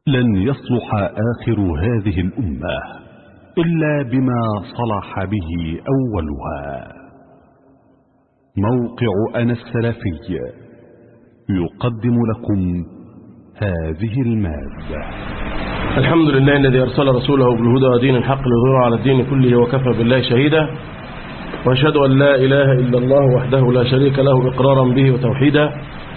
لن يصلح آخر هذه الأمة إلا بما صلح به أولها موقع أنا السلفي يقدم لكم هذه المادة الحمد لله الذي أرسل رسوله بالهدى ودين الحق ليظهره على الدين كله وكفى بالله شهيدا وأشهد أن لا إله إلا الله وحده لا شريك له إقرارا به وتوحيدا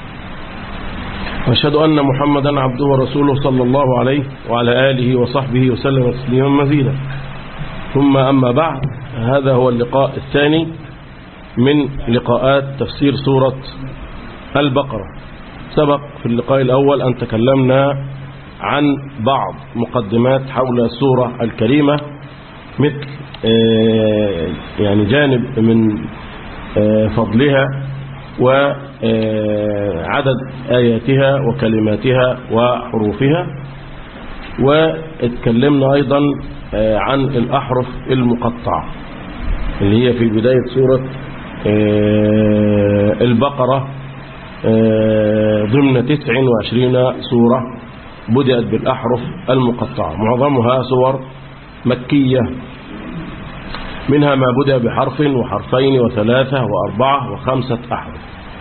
وأشهد أن محمدا عبده ورسوله صلى الله عليه وعلى آله وصحبه وسلم تسليما مزيدا ثم أما بعد هذا هو اللقاء الثاني من لقاءات تفسير سورة البقرة سبق في اللقاء الأول أن تكلمنا عن بعض مقدمات حول السورة الكريمة مثل يعني جانب من فضلها وعدد آياتها وكلماتها وحروفها واتكلمنا أيضا عن الأحرف المقطعة اللي هي في بداية سورة البقرة ضمن 29 سورة بدأت بالأحرف المقطعة معظمها سور مكية منها ما بدأ بحرف وحرفين وثلاثة وأربعة وخمسة أحرف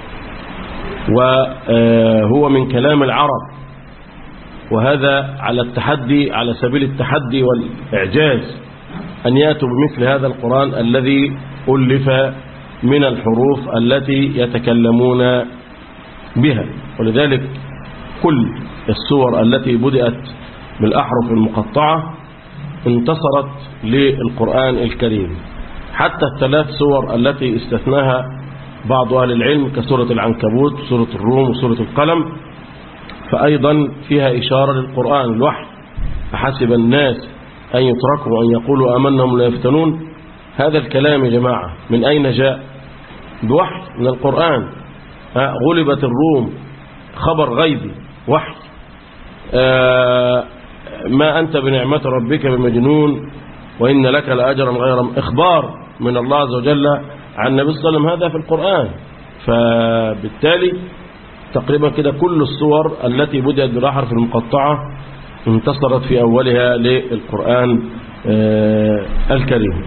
وهو من كلام العرب وهذا على التحدي على سبيل التحدي والإعجاز أن يأتوا بمثل هذا القرآن الذي ألف من الحروف التي يتكلمون بها ولذلك كل السور التي بدأت بالأحرف المقطعة انتصرت للقرآن الكريم حتى الثلاث سور التي استثناها بعض أهل العلم كسورة العنكبوت سورة الروم وسورة القلم فأيضا فيها إشارة للقرآن الوحي أحسب الناس أن يتركوا أن يقولوا آمنهم لا يفتنون هذا الكلام يا جماعة من أين جاء بوحي من القرآن غلبت الروم خبر غيبي وحي آه ما أنت بنعمة ربك بمجنون وإن لك لأجرا غير إخبار من الله عز وجل عن النبي صلى الله عليه وسلم هذا في القرآن فبالتالي تقريبا كده كل الصور التي بدأت بالأحرف المقطعة انتصرت في أولها للقرآن آه الكريم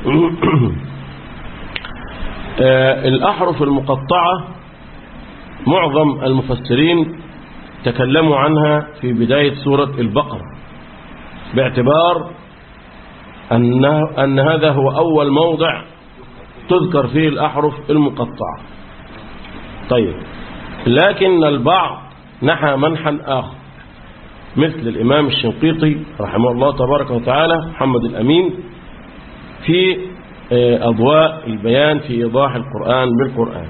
آه الأحرف المقطعة معظم المفسرين تكلموا عنها في بداية سورة البقرة باعتبار أن, أن هذا هو أول موضع تذكر فيه الأحرف المقطعة طيب لكن البعض نحى منحا آخر مثل الإمام الشنقيطي رحمه الله تبارك وتعالى محمد الأمين في أضواء البيان في إيضاح القرآن بالقرآن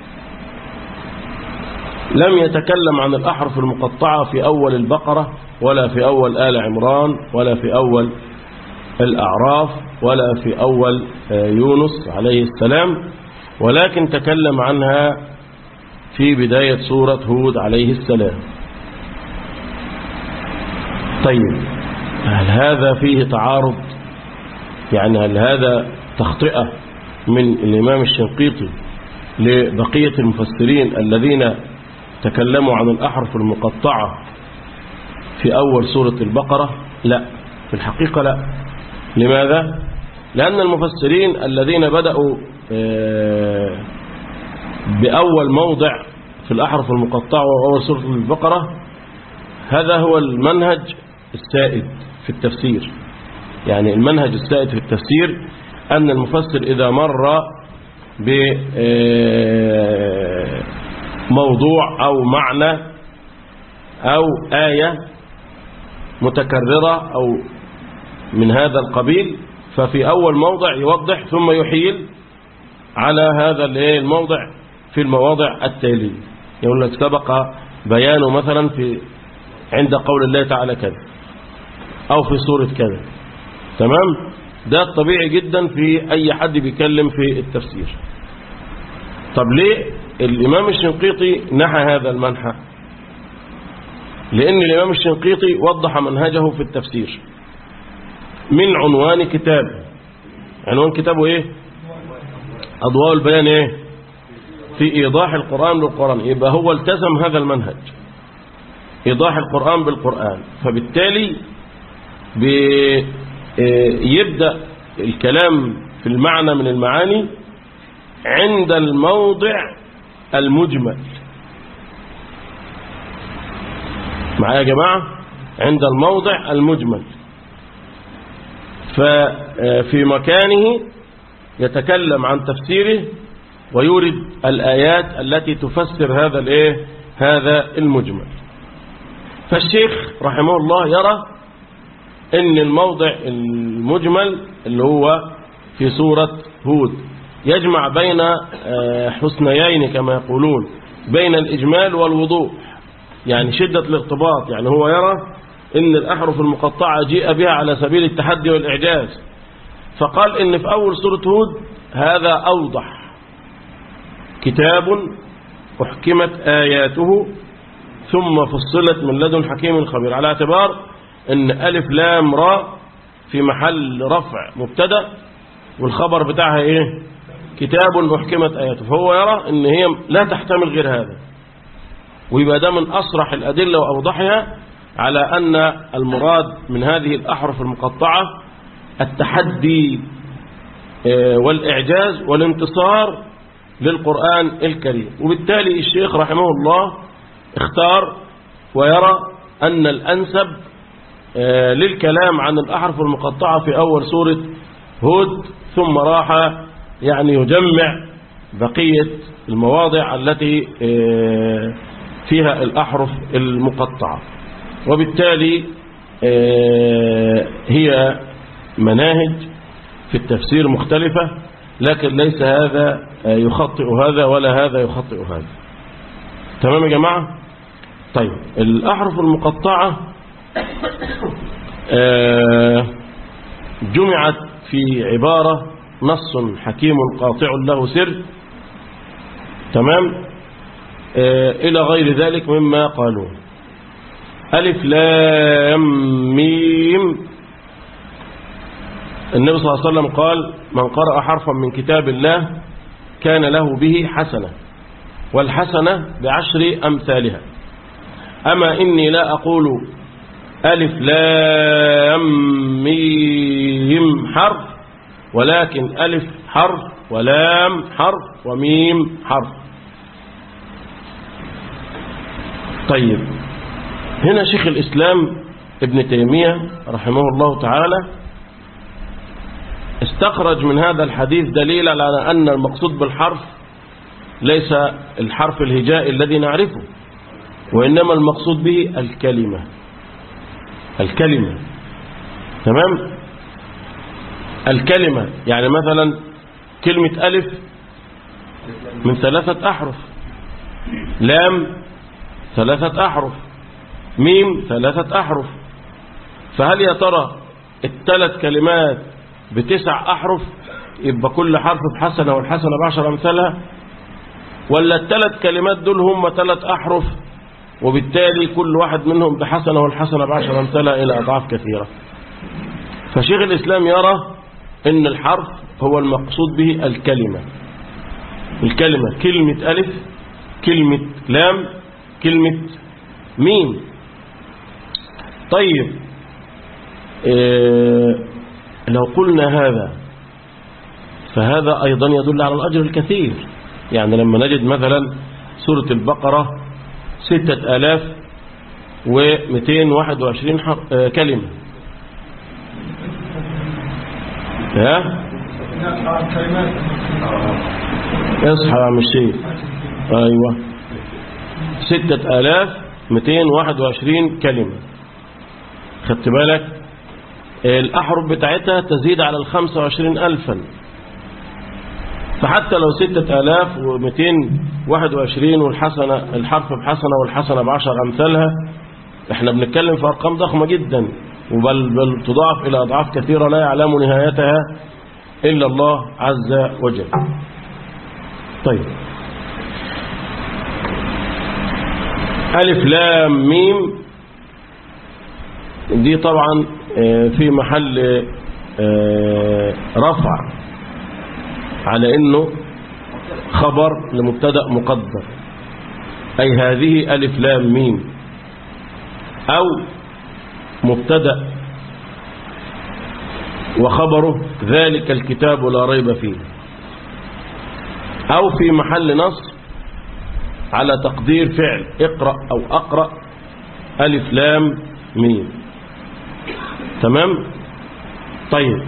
لم يتكلم عن الأحرف المقطعة في أول البقرة ولا في أول آل عمران ولا في أول الأعراف ولا في أول يونس عليه السلام ولكن تكلم عنها في بداية سورة هود عليه السلام طيب هل هذا فيه تعارض يعني هل هذا تخطئة من الإمام الشنقيطي لبقية المفسرين الذين تكلموا عن الأحرف المقطعة في أول سورة البقرة لا في الحقيقة لا لماذا؟ لأن المفسرين الذين بدأوا بأول موضع في الأحرف المقطعة وأول سورة البقرة هذا هو المنهج السائد في التفسير يعني المنهج السائد في التفسير أن المفسر إذا مر بموضوع أو معنى أو آية متكررة أو من هذا القبيل ففي أول موضع يوضح ثم يحيل على هذا الموضع في المواضع التالية يقول لك سبق بيانه مثلا في عند قول الله تعالى كذا أو في سورة كذا تمام ده الطبيعي جدا في أي حد بيتكلم في التفسير طب ليه الإمام الشنقيطي نحى هذا المنحى لأن الإمام الشنقيطي وضح منهجه في التفسير من عنوان كتابه عنوان كتابه ايه أضواء البيان ايه في إيضاح القرآن للقرآن يبقى هو التزم هذا المنهج إيضاح القرآن بالقرآن فبالتالي يبدأ الكلام في المعنى من المعاني عند الموضع المجمل معايا يا جماعة عند الموضع المجمل ففي مكانه يتكلم عن تفسيره ويورد الآيات التي تفسر هذا الايه هذا المجمل فالشيخ رحمه الله يرى ان الموضع المجمل اللي هو في سورة هود يجمع بين حسنيين كما يقولون بين الإجمال والوضوح يعني شدة الارتباط يعني هو يرى ان الأحرف المقطعة جيء بها على سبيل التحدي والإعجاز فقال ان في أول سورة هود هذا أوضح كتاب أحكمت آياته ثم فصلت من لدن حكيم خبير على اعتبار ان ألف لام را في محل رفع مبتدا والخبر بتاعها ايه كتاب أحكمت آياته فهو يرى ان هي لا تحتمل غير هذا ويبقى ده من أصرح الأدلة وأوضحها على أن المراد من هذه الأحرف المقطعة التحدي والإعجاز والانتصار للقرآن الكريم وبالتالي الشيخ رحمه الله اختار ويرى أن الأنسب للكلام عن الأحرف المقطعة في أول سورة هود ثم راح يعني يجمع بقية المواضع التي فيها الأحرف المقطعة وبالتالي هي مناهج في التفسير مختلفة لكن ليس هذا يخطئ هذا ولا هذا يخطئ هذا تمام يا جماعة طيب الأحرف المقطعة جمعت في عبارة نص حكيم قاطع له سر تمام إلى غير ذلك مما قالوا ألف لام ميم النبي صلى الله عليه وسلم قال من قرأ حرفا من كتاب الله كان له به حسنة والحسنة بعشر أمثالها أما إني لا أقول ألف لام ميم حرف ولكن ألف حرف ولام حرف وميم حرف طيب هنا شيخ الإسلام ابن تيمية رحمه الله تعالى استخرج من هذا الحديث دليل على أن المقصود بالحرف ليس الحرف الهجائي الذي نعرفه وإنما المقصود به الكلمة الكلمة تمام الكلمة يعني مثلا كلمة ألف من ثلاثة أحرف لام ثلاثة أحرف ميم ثلاثة أحرف فهل يا ترى الثلاث كلمات بتسع أحرف يبقى كل حرف بحسنة والحسنة بعشر أمثالها ولا الثلاث كلمات دول هم ثلاث أحرف وبالتالي كل واحد منهم بحسنة والحسنة بعشر أمثالها إلى أضعاف كثيرة فشيخ الإسلام يرى أن الحرف هو المقصود به الكلمة الكلمة كلمة ألف كلمة لام كلمة ميم طيب إيه لو قلنا هذا فهذا أيضا يدل على الأجر الكثير يعني لما نجد مثلا سورة البقرة ستة آلاف ومئتين واحد وعشرين كلمة ها اصحى يا عم الشيخ ايوه ستة آلاف مئتين واحد وعشرين كلمة خدت بالك الأحرف بتاعتها تزيد على الخمسة وعشرين ألفا فحتى لو ستة آلاف ومئتين واحد وعشرين والحسنة الحرف بحسنة والحسنة بعشر أمثالها احنا بنتكلم في أرقام ضخمة جدا وبل بل تضاعف إلى أضعاف كثيرة لا يعلم نهايتها إلا الله عز وجل طيب ألف لام ميم دي طبعا في محل رفع على انه خبر لمبتدا مقدر اي هذه الف لام ميم أو مبتدأ وخبره ذلك الكتاب لا ريب فيه أو في محل نص على تقدير فعل اقرأ أو أقرأ ألف لام ميم تمام طيب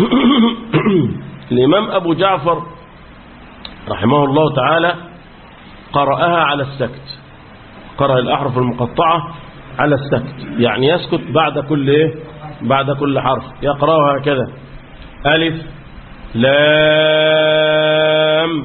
الإمام أبو جعفر رحمه الله تعالى قرأها على السكت قرأ الأحرف المقطعة على السكت يعني يسكت بعد كل إيه بعد كل حرف يقرأها هكذا ألف لام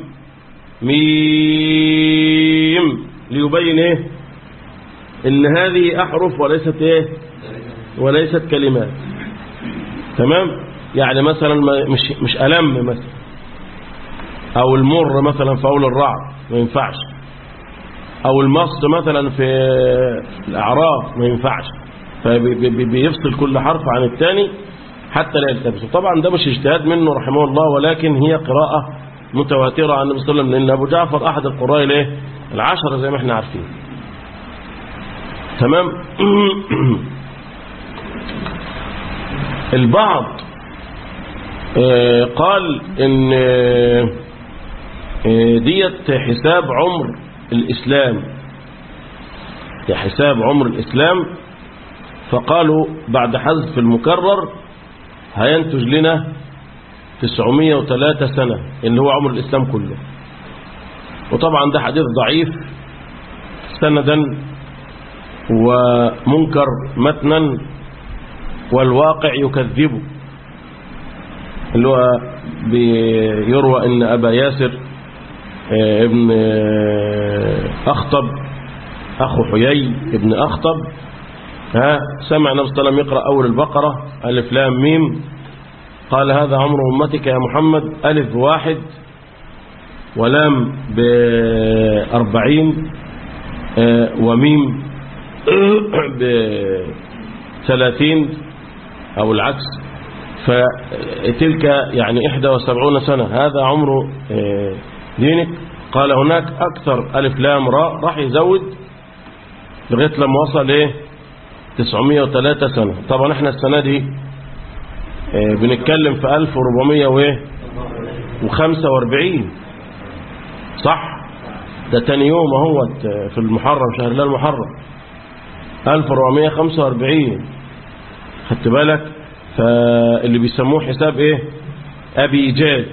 ميم ليبين إيه إن هذه أحرف وليست إيه وليست كلمات تمام يعني مثلا ما- مش مش ألم مثلا أو المر مثلا في أول الرعد ما ينفعش أو المص مثلا في الأعراف ما ينفعش فبيفصل كل حرف عن الثاني حتى لا يلتبس طبعا ده مش اجتهاد منه رحمه الله ولكن هي قراءة متواترة عن النبي صلى الله عليه وسلم لأن أبو جعفر أحد القراء الايه العشرة زي ما احنا عارفين تمام البعض آه، قال ان آه، آه، ديت حساب عمر الإسلام يا حساب عمر الإسلام فقالوا بعد حذف المكرر هينتج لنا 903 سنة اللي هو عمر الإسلام كله وطبعا ده حديث ضعيف سندا ومنكر متنا والواقع يكذبه اللي هو بيروى ان ابا ياسر آه، ابن آه، اخطب اخو حيي ابن اخطب ها سمع النبي صلى الله عليه وسلم يقرا اول البقره الف لام ميم قال هذا عمر امتك يا محمد الف واحد ولام بأربعين آه، وميم بثلاثين أو العكس فتلك يعني إحدى وسبعون سنة هذا عمر آه، دينك قال هناك أكثر ألف لام راء راح يزود لغاية لما وصل إيه 903 سنة طبعا احنا السنة دي آه، بنتكلم في 1400 وإيه و45 صح ده تاني يوم اهو في المحرم شهر الله المحرم 1445 خدت بالك فاللي بيسموه حساب ايه ابي جاد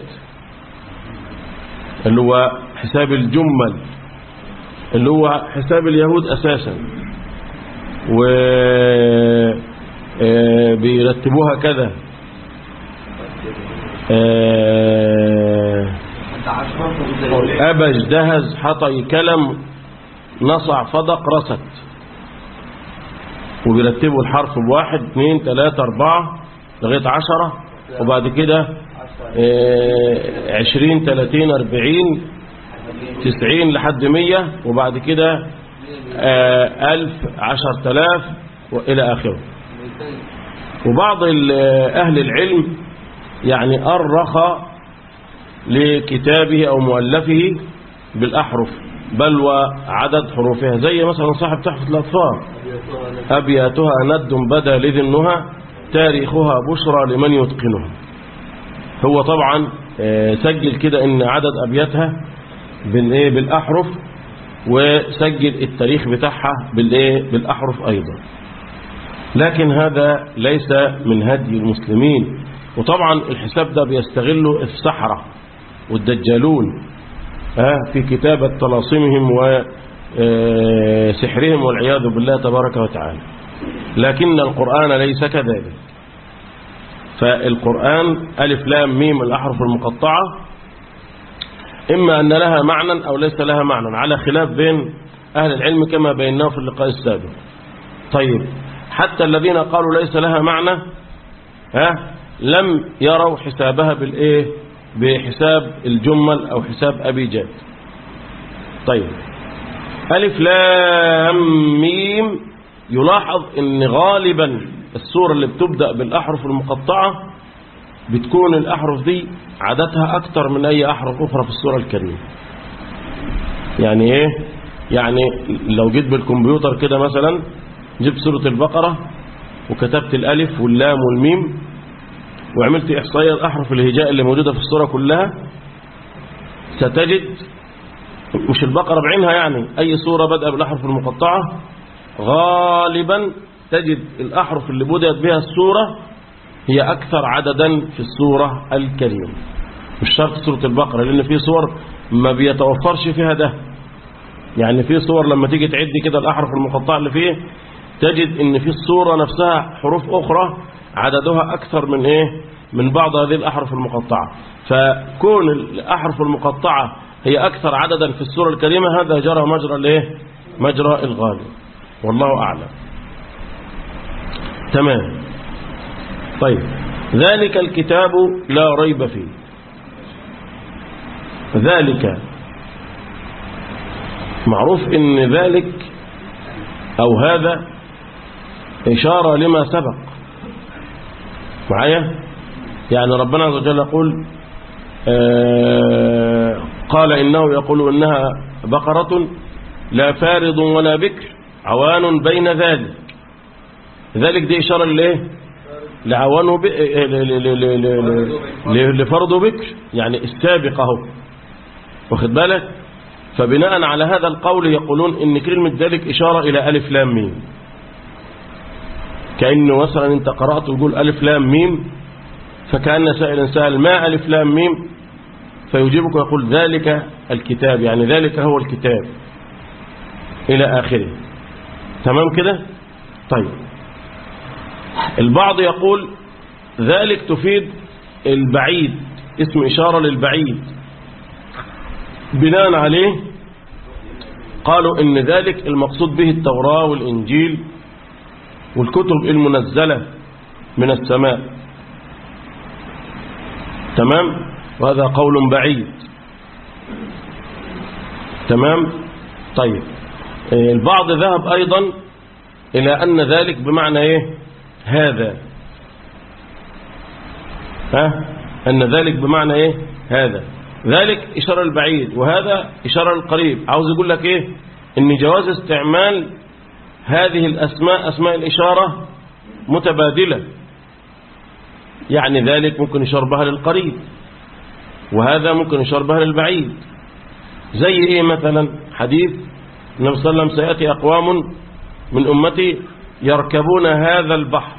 اللي هو حساب الجمل اللي هو حساب اليهود اساسا و آه، بيرتبوها كذا آه، أبج دهز حطي كلم نصع فدق رست وبيرتبوا الحرف بواحد اثنين ثلاثة أربعة لغاية عشرة وبعد كده آه، عشرين ثلاثين أربعين تسعين لحد مية وبعد كده آه، ألف عشر تلاف وإلى آخره وبعض ال- أهل العلم يعني أرخ لكتابه أو مؤلفه بالأحرف بل وعدد حروفها زي مثلا صاحب تحفة الأطفال أبياتها ند بدا لذنها تاريخها بشرى لمن يتقنها هو طبعا آه، سجل كده ان عدد أبياتها بالإيه بالأحرف وسجل التاريخ بتاعها بالإيه بالأحرف أيضا لكن هذا ليس من هدي المسلمين وطبعا الحساب ده بيستغله السحرة والدجالون آه، في كتابة طلاسمهم وسحرهم والعياذ بالله تبارك وتعالى لكن القرآن ليس كذلك فالقرآن ألف لام ميم الأحرف المقطعة إما أن لها معنى أو ليس لها معنى على خلاف بين أهل العلم كما بيناه في اللقاء السابق طيب حتى الذين قالوا ليس لها معنى ها لم يروا حسابها بالإيه بحساب الجمل أو حساب أبي جاد طيب ألف لام ميم يلاحظ ان غالبا السورة اللي بتبدأ بالأحرف المقطعة بتكون الأحرف دي عددها أكتر من أي أحرف أخرى في السورة الكريمة يعني إيه يعني لو جيت بالكمبيوتر كده مثلا جبت سورة البقرة وكتبت الألف واللام والميم وعملت إحصائية الأحرف الهجاء اللي موجودة في السورة كلها ستجد مش البقرة بعينها يعني أي سورة بدأ بالأحرف المقطعة غالبا تجد الأحرف اللي بدأت بها السورة هي أكثر عددا في السورة الكريمة مش شرط سورة البقرة لأن في صور ما بيتوفرش فيها ده يعني في صور لما تيجي تعد كده الأحرف المقطعة اللي فيه تجد ان في الصورة نفسها حروف أخرى عددها أكثر من إيه من بعض هذه الأحرف المقطعة فكون الأحرف المقطعة هي أكثر عددا في السورة الكريمة هذا جرى مجرى الإيه مجرى الغالب والله أعلم تمام طيب ذلك الكتاب لا ريب فيه ذلك معروف ان ذلك او هذا اشارة لما سبق معايا يعني ربنا عز وجل يقول آه قال انه يقول انها بقرة لا فارض ولا بكر عوان بين ذلك ذلك دي اشارة لايه لعوان ب... لفرض بكر يعني السابق اهو واخد بالك فبناء على هذا القول يقولون ان كلمة ذلك اشارة الى الف لام ميم كأنه مثلا انت قرأت ويقول الف لام ميم فكأن سائلا سأل ما الف لام ميم فيجيبك ويقول ذلك الكتاب يعني ذلك هو الكتاب الى اخره تمام كده طيب البعض يقول ذلك تفيد البعيد اسم إشارة للبعيد بناء عليه قالوا إن ذلك المقصود به التوراة والإنجيل والكتب المنزلة من السماء تمام وهذا قول بعيد تمام طيب البعض ذهب أيضا إلى أن ذلك بمعنى إيه هذا ها أن ذلك بمعنى إيه هذا ذلك إشارة البعيد وهذا إشارة القريب عاوز يقول لك إيه إن جواز استعمال هذه الأسماء أسماء الإشارة متبادلة يعني ذلك ممكن يشار بها للقريب وهذا ممكن يشار بها للبعيد زي إيه مثلا حديث النبي صلى الله عليه وسلم سيأتي أقوام من أمتي يركبون هذا البحر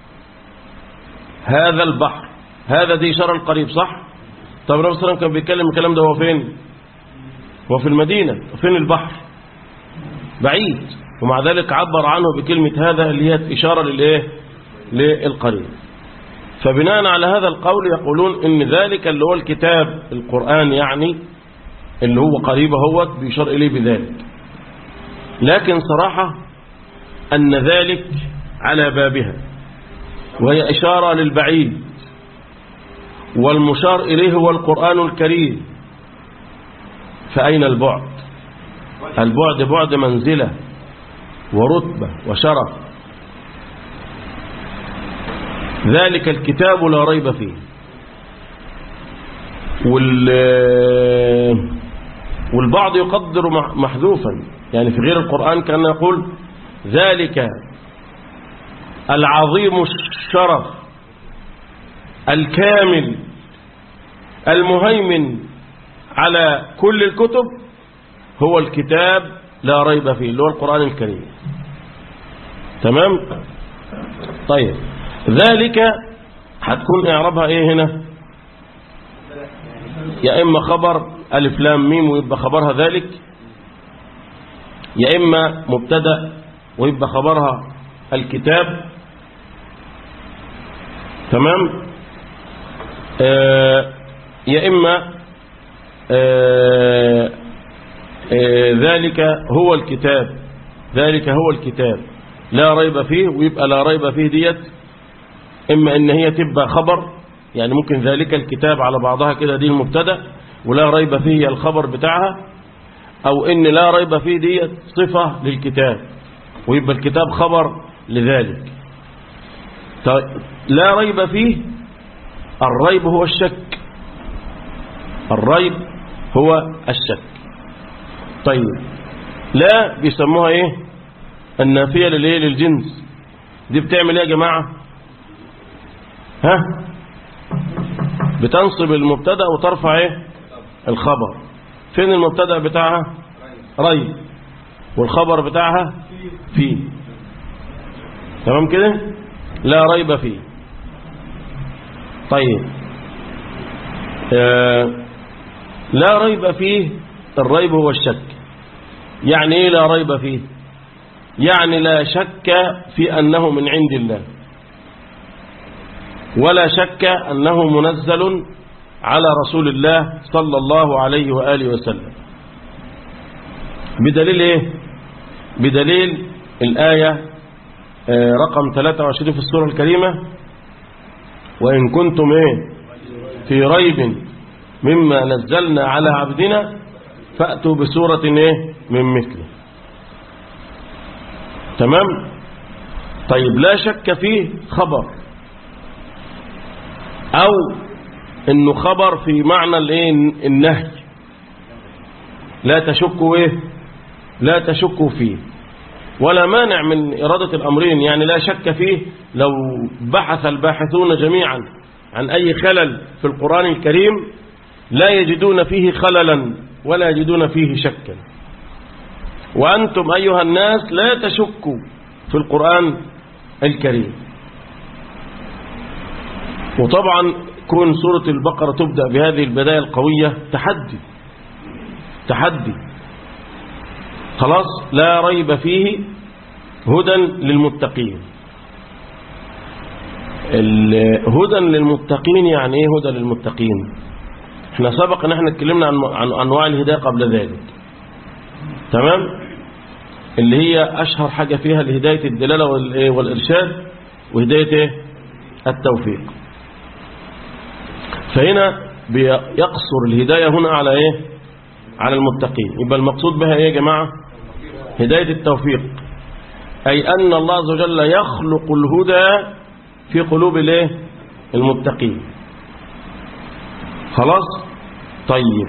هذا البحر هذا دي إشارة القريب صح طب النبي صلى الله عليه وسلم كان بيتكلم الكلام ده هو فين هو في المدينة فين البحر بعيد ومع ذلك عبر عنه بكلمة هذا اللي هي إشارة للإيه للقريب فبناء على هذا القول يقولون إن ذلك اللي هو الكتاب القرآن يعني اللي هو قريب هو بيشار إليه بذلك لكن صراحة أن ذلك على بابها وهي إشارة للبعيد والمشار إليه هو القرآن الكريم فأين البعد البعد بعد منزلة ورتبة وشرف ذلك الكتاب لا ريب فيه وال والبعض يقدر محذوفا يعني في غير القرآن كان يقول ذلك العظيم الشرف الكامل المهيمن على كل الكتب هو الكتاب لا ريب فيه اللي هو القرآن الكريم تمام طيب ذلك هتكون اعرابها ايه هنا يا اما خبر الف لام ميم ويبقى خبرها ذلك يا اما مبتدا ويبقى خبرها الكتاب تمام آه يا إما آه آه ذلك هو الكتاب ذلك هو الكتاب لا ريب فيه ويبقى لا ريب فيه ديت إما إن هي تبقى خبر يعني ممكن ذلك الكتاب على بعضها كده دي المبتدا ولا ريب فيه الخبر بتاعها أو إن لا ريب فيه ديت صفة للكتاب ويبقى الكتاب خبر لذلك لا ريب فيه الريب هو الشك الريب هو الشك طيب لا بيسموها ايه النافية للايه للجنس دي بتعمل ايه يا جماعة ها بتنصب المبتدا وترفع ايه الخبر فين المبتدا بتاعها ريب والخبر بتاعها فيه تمام كده لا ريب فيه طيب آه لا ريب فيه الريب هو الشك يعني ايه لا ريب فيه يعني لا شك في أنه من عند الله ولا شك أنه منزل على رسول الله صلى الله عليه وآله وسلم بدليل إيه بدليل الآية رقم 23 في السورة الكريمة وإن كنتم إيه في ريب مما نزلنا على عبدنا فأتوا بسورة إيه من مثله تمام طيب لا شك فيه خبر او انه خبر في معنى الايه النهي لا تشكوا ايه لا تشكوا فيه ولا مانع من إرادة الأمرين يعني لا شك فيه لو بحث الباحثون جميعا عن أي خلل في القرآن الكريم لا يجدون فيه خللا ولا يجدون فيه شكا وأنتم أيها الناس لا تشكوا في القرآن الكريم وطبعا كون سورة البقرة تبدأ بهذه البداية القوية تحدي تحدي خلاص لا ريب فيه هدى للمتقين هدى للمتقين يعني ايه هدى للمتقين احنا سبق ان احنا اتكلمنا عن, عن انواع الهدايه قبل ذلك تمام اللي هي أشهر حاجة فيها الهداية الدلالة والإرشاد وهداية إيه؟ التوفيق فهنا بيقصر الهداية هنا على إيه على المتقين يبقى المقصود بها إيه يا جماعة هداية التوفيق أي أن الله عز وجل يخلق الهدى في قلوب الايه المتقين خلاص طيب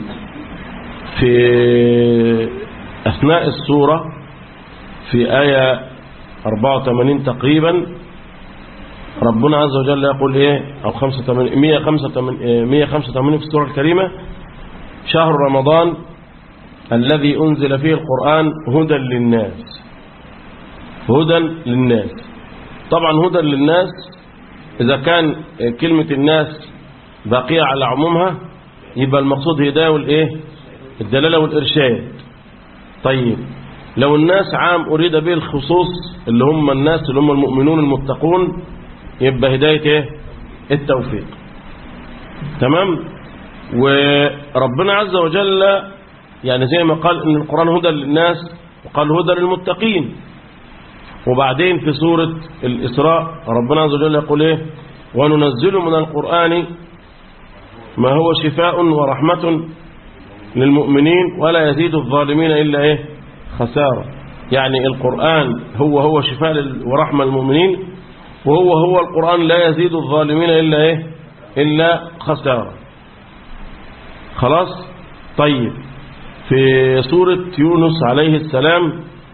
في أثناء السورة في آية 84 تقريبا ربنا عز وجل يقول إيه أو 85 185 185 في السورة الكريمة شهر رمضان الذي أنزل فيه القرآن هدى للناس هدى للناس طبعا هدى للناس إذا كان كلمة الناس باقية على عمومها يبقى المقصود هداية والإيه الدلالة والإرشاد طيب لو الناس عام أريد به الخصوص اللي هم الناس اللي هم المؤمنون المتقون يبقى هداية إيه التوفيق تمام وربنا عز وجل يعني زي ما قال ان القرآن هدى للناس وقال هدى للمتقين وبعدين في سورة الإسراء ربنا عز وجل يقول إيه وننزل من القرآن ما هو شفاء ورحمة للمؤمنين ولا يزيد الظالمين إلا إيه خسارة يعني القرآن هو هو شفاء ورحمة للمؤمنين وهو هو القرآن لا يزيد الظالمين إلا إيه إلا خسارة خلاص طيب في سورة يونس عليه السلام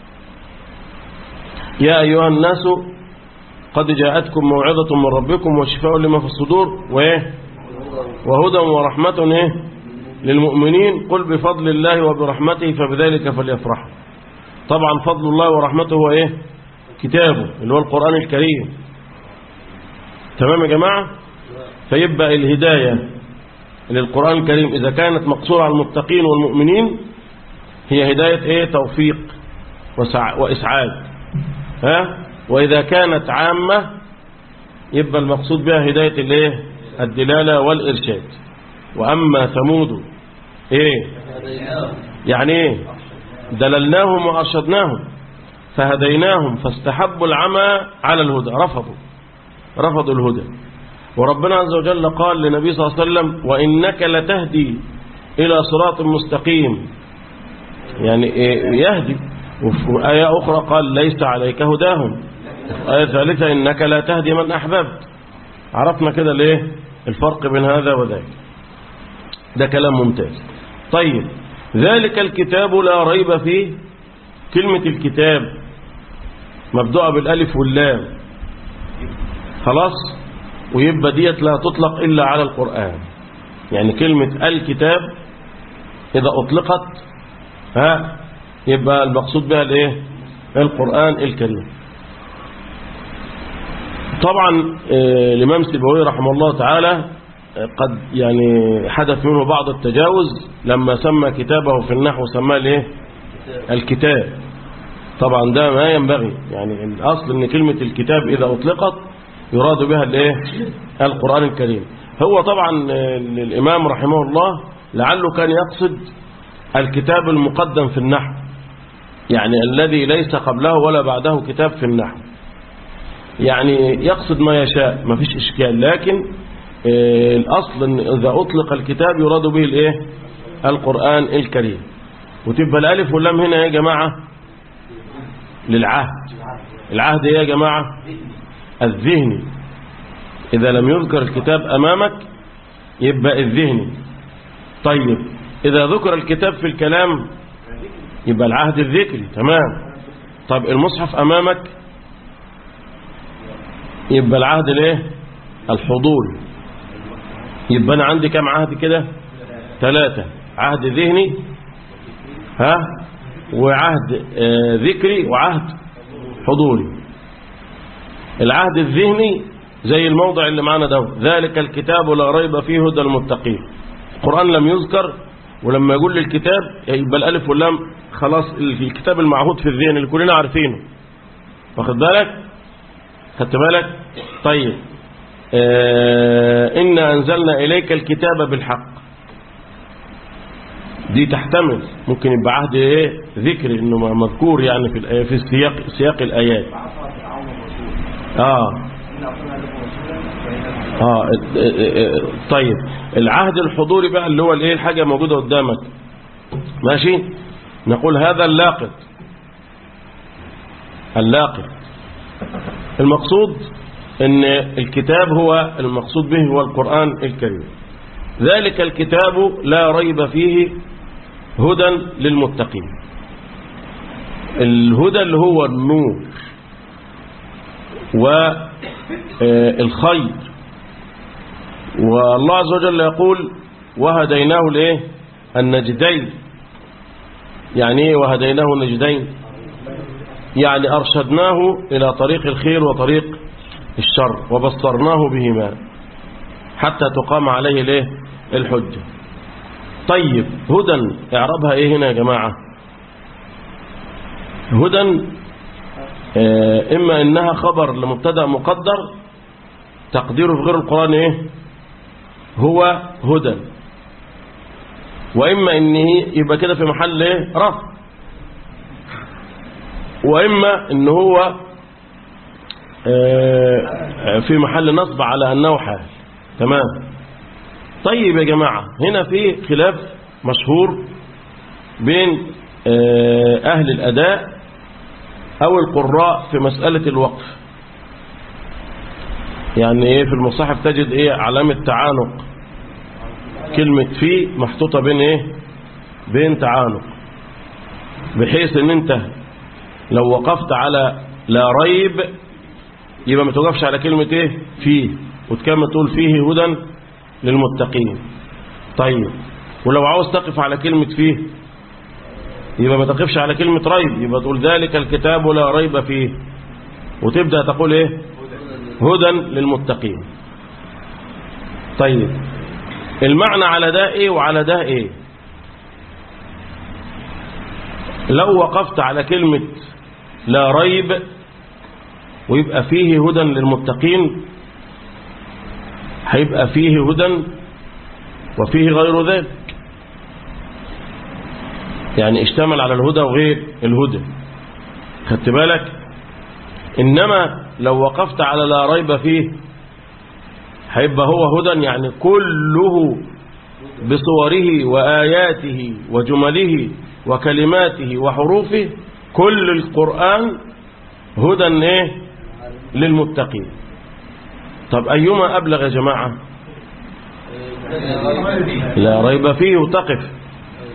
يا أيها الناس قد جاءتكم موعظة من ربكم وشفاء لما في الصدور وإيه وهدى ورحمة إيه للمؤمنين قل بفضل الله وبرحمته فبذلك فليفرحوا طبعا فضل الله ورحمته هو إيه كتابه اللي هو القرآن الكريم تمام يا جماعة فيبقى الهداية للقرآن الكريم إذا كانت مقصورة على المتقين والمؤمنين هي هداية إيه توفيق وإسعاد ها وإذا كانت عامة يبقى المقصود بها هداية الايه الدلالة والإرشاد وأما ثمود إيه يعني إيه دللناهم وأرشدناهم فهديناهم فاستحبوا العمى على الهدى رفضوا رفضوا الهدى وربنا عز وجل قال لنبي صلى الله عليه وسلم وإنك لتهدي إلى صراط مستقيم يعني يهدي وفي آية أخرى قال ليس عليك هداهم آية ثالثة إنك لا تهدي من أحببت عرفنا كده ليه الفرق بين هذا وذاك ده كلام ممتاز طيب ذلك الكتاب لا ريب فيه كلمة الكتاب مبدوءة بالالف واللام خلاص ويبقى ديت لا تطلق إلا على القرآن يعني كلمة الكتاب إذا أطلقت ها يبقى المقصود بها الايه القرآن الكريم طبعا آه، الإمام سيبوي رحمه الله تعالى آه، قد يعني حدث منه بعض التجاوز لما سمى كتابه في النحو سماه الايه الكتاب طبعا ده ما ينبغي يعني الأصل ان كلمة الكتاب إذا أطلقت يراد بها الايه القرآن الكريم هو طبعا آه، الإمام رحمه الله لعله كان يقصد الكتاب المقدم في النحو يعني الذي ليس قبله ولا بعده كتاب في النحو يعني يقصد ما يشاء ما فيش إشكال لكن آه، الأصل إن إذا أطلق الكتاب يراد به الإيه القرآن الكريم وتبقى الألف واللام هنا يا جماعة للعهد العهد إيه يا جماعة الذهني إذا لم يذكر الكتاب أمامك يبقى الذهني طيب إذا ذكر الكتاب في الكلام يبقى العهد الذكري تمام طب المصحف أمامك يبقى العهد الايه الحضور يبقى أنا عندي كم عهد كده ثلاثة عهد ذهني ها وعهد آه ذكري وعهد حضوري العهد الذهني زي الموضع اللي معنا ده ذلك الكتاب لا ريب فيه هدى المتقين القرآن لم يذكر ولما يقول للكتاب يبقى الألف واللام خلاص الكتاب المعهود في الذهن اللي كلنا عارفينه واخد بالك خدت بالك طيب آه إنا أنزلنا إليك الكتاب بالحق دي تحتمل ممكن يبقى عهد ايه ذكر انه مذكور يعني في الآية في السياق سياق الايات اه اه طيب العهد الحضوري بقى اللي هو الايه الحاجه موجوده قدامك ماشي نقول هذا اللاقط اللاقط المقصود ان الكتاب هو المقصود به هو القرآن الكريم ذلك الكتاب لا ريب فيه هدى للمتقين الهدى اللي هو النور والخير والله عز وجل يقول وهديناه الايه النجدين يعني ايه وهديناه النجدين يعني أرشدناه إلى طريق الخير وطريق الشر وبصرناه بهما حتى تقام عليه الايه الحجة طيب هدى اعربها ايه هنا يا جماعة هدى اه اما انها خبر لمبتدا مقدر تقديره في غير القرآن ايه هو هدى واما انه يبقى كده في محل ايه رفع وإما إن هو في محل نصب على أنه حال تمام طيب يا جماعة هنا في خلاف مشهور بين أهل الأداء أو القراء في مسألة الوقف يعني إيه في المصاحف تجد إيه علامة تعانق كلمة في محطوطة بين إيه بين تعانق بحيث إن أنت لو وقفت على لا ريب يبقى ما توقفش على كلمة ايه فيه وتكمل تقول فيه هدى للمتقين طيب ولو عاوز تقف على كلمة فيه يبقى ما تقفش على كلمة ريب يبقى تقول ذلك الكتاب لا ريب فيه وتبدأ تقول ايه هدى للمتقين طيب المعنى على ده ايه وعلى ده ايه لو وقفت على كلمة لا ريب ويبقى فيه هدى للمتقين هيبقى فيه هدى وفيه غير ذلك يعني اشتمل على الهدى وغير الهدى خدت بالك إنما لو وقفت على لا ريب فيه هيبقى هو هدى يعني كله بصوره وآياته وجمله وكلماته وحروفه كل القرآن هدى ايه للمتقين طب أيما أبلغ يا جماعة لا ريب فيه وتقف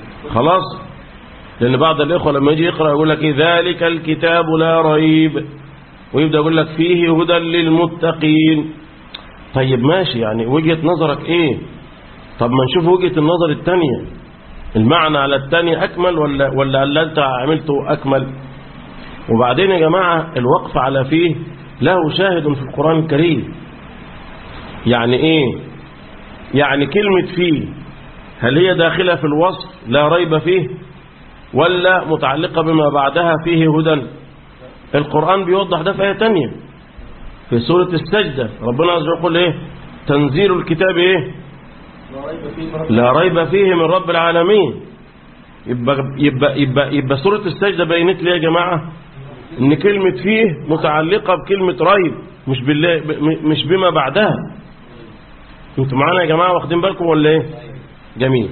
خلاص لأن بعض الإخوة لما يجي يقرأ يقول لك ذلك الكتاب لا ريب ويبدأ يقول لك فيه هدى للمتقين طيب ماشي يعني وجهة نظرك ايه طب ما نشوف وجهة النظر التانية المعنى على التانية أكمل ولا, ولا اللي أنت عملته أكمل وبعدين يا جماعة الوقف على فيه له شاهد في القرآن الكريم يعني ايه يعني كلمة فيه هل هي داخلة في الوصف لا ريب فيه ولا متعلقة بما بعدها فيه هدى القرآن بيوضح ده في آية تانية في سورة السجدة ربنا عز وجل يقول ايه تنزيل الكتاب ايه لا ريب فيه من رب العالمين يبقى, يبقى, يبقى, يبقى سورة السجدة بينت لي يا جماعة ان كلمة فيه متعلقة بكلمة ريب مش, بالله مش بما بعدها انتوا معانا يا جماعة واخدين بالكم ولا ايه جميل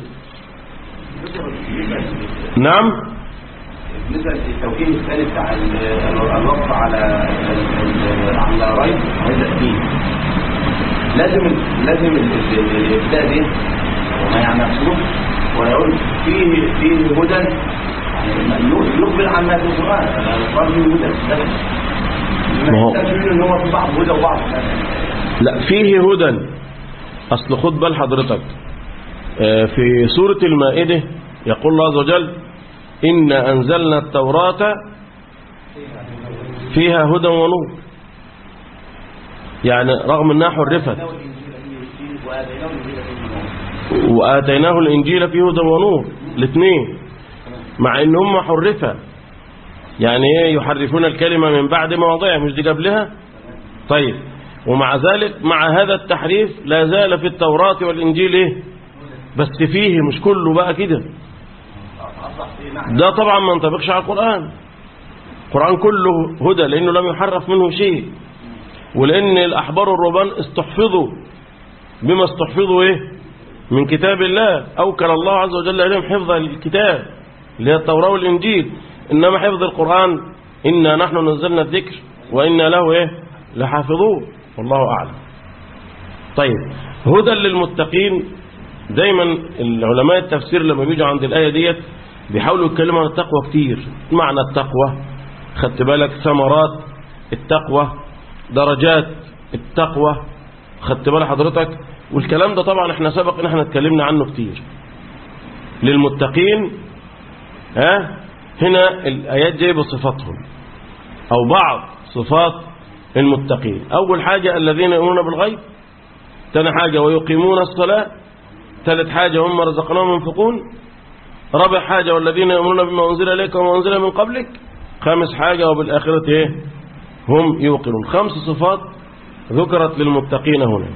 نعم بالنسبه للتوجيه الثالث بتاع الوقف على على ريب هذا الدين لازم لازم الابتداء دي وما يعني مفسوح ويقول فيه فيه هدى يعني يخبر عن ما في القران القران فيه هدى ما هو- ما يحتاج ان هو في بعض هدى وبعض لا فيه هدى أصل خد بال حضرتك آه، في سورة المائدة يقول الله عز وجل إن أنزلنا التوراة فيها هدى ونور يعني رغم أنها حرفت وآتيناه الإنجيل فيه هدى ونور الاثنين مع إن هم حرفة يعني إيه يحرفون الكلمة من بعد مواضيع مش دي قبلها طيب ومع ذلك مع هذا التحريف لا زال في التوراة والإنجيل إيه؟ بس فيه مش كله بقى كده ده طبعا ما ينطبقش على القرآن القرآن كله هدى لأنه لم يحرف منه شيء ولأن الأحبار الرهبان استحفظوا بما استحفظوا إيه من كتاب الله أوكل الله عز وجل إليهم حفظ الكتاب اللي هي التوراة والإنجيل إنما حفظ القرآن إنا نحن نزلنا الذكر وإنا له إيه لحافظون والله أعلم طيب هدى للمتقين دايما العلماء التفسير لما بيجوا عند الآية ديت بيحاولوا يتكلموا عن التقوى كتير معنى التقوى خدت بالك ثمرات التقوى درجات التقوى خدت بال حضرتك والكلام ده طبعا احنا سبق ان احنا اتكلمنا عنه كتير للمتقين ها هنا الآيات جايبه صفاتهم أو بعض صفات المتقين أول حاجة الذين يؤمنون بالغيب ثاني حاجة ويقيمون الصلاة ثالث حاجة هم رزقناهم ينفقون رابع حاجة والذين يؤمنون بما أنزل إليك وما أنزل من قبلك خامس حاجة وبالآخرة إيه هم يوقنون خمس صفات ذكرت للمتقين هنا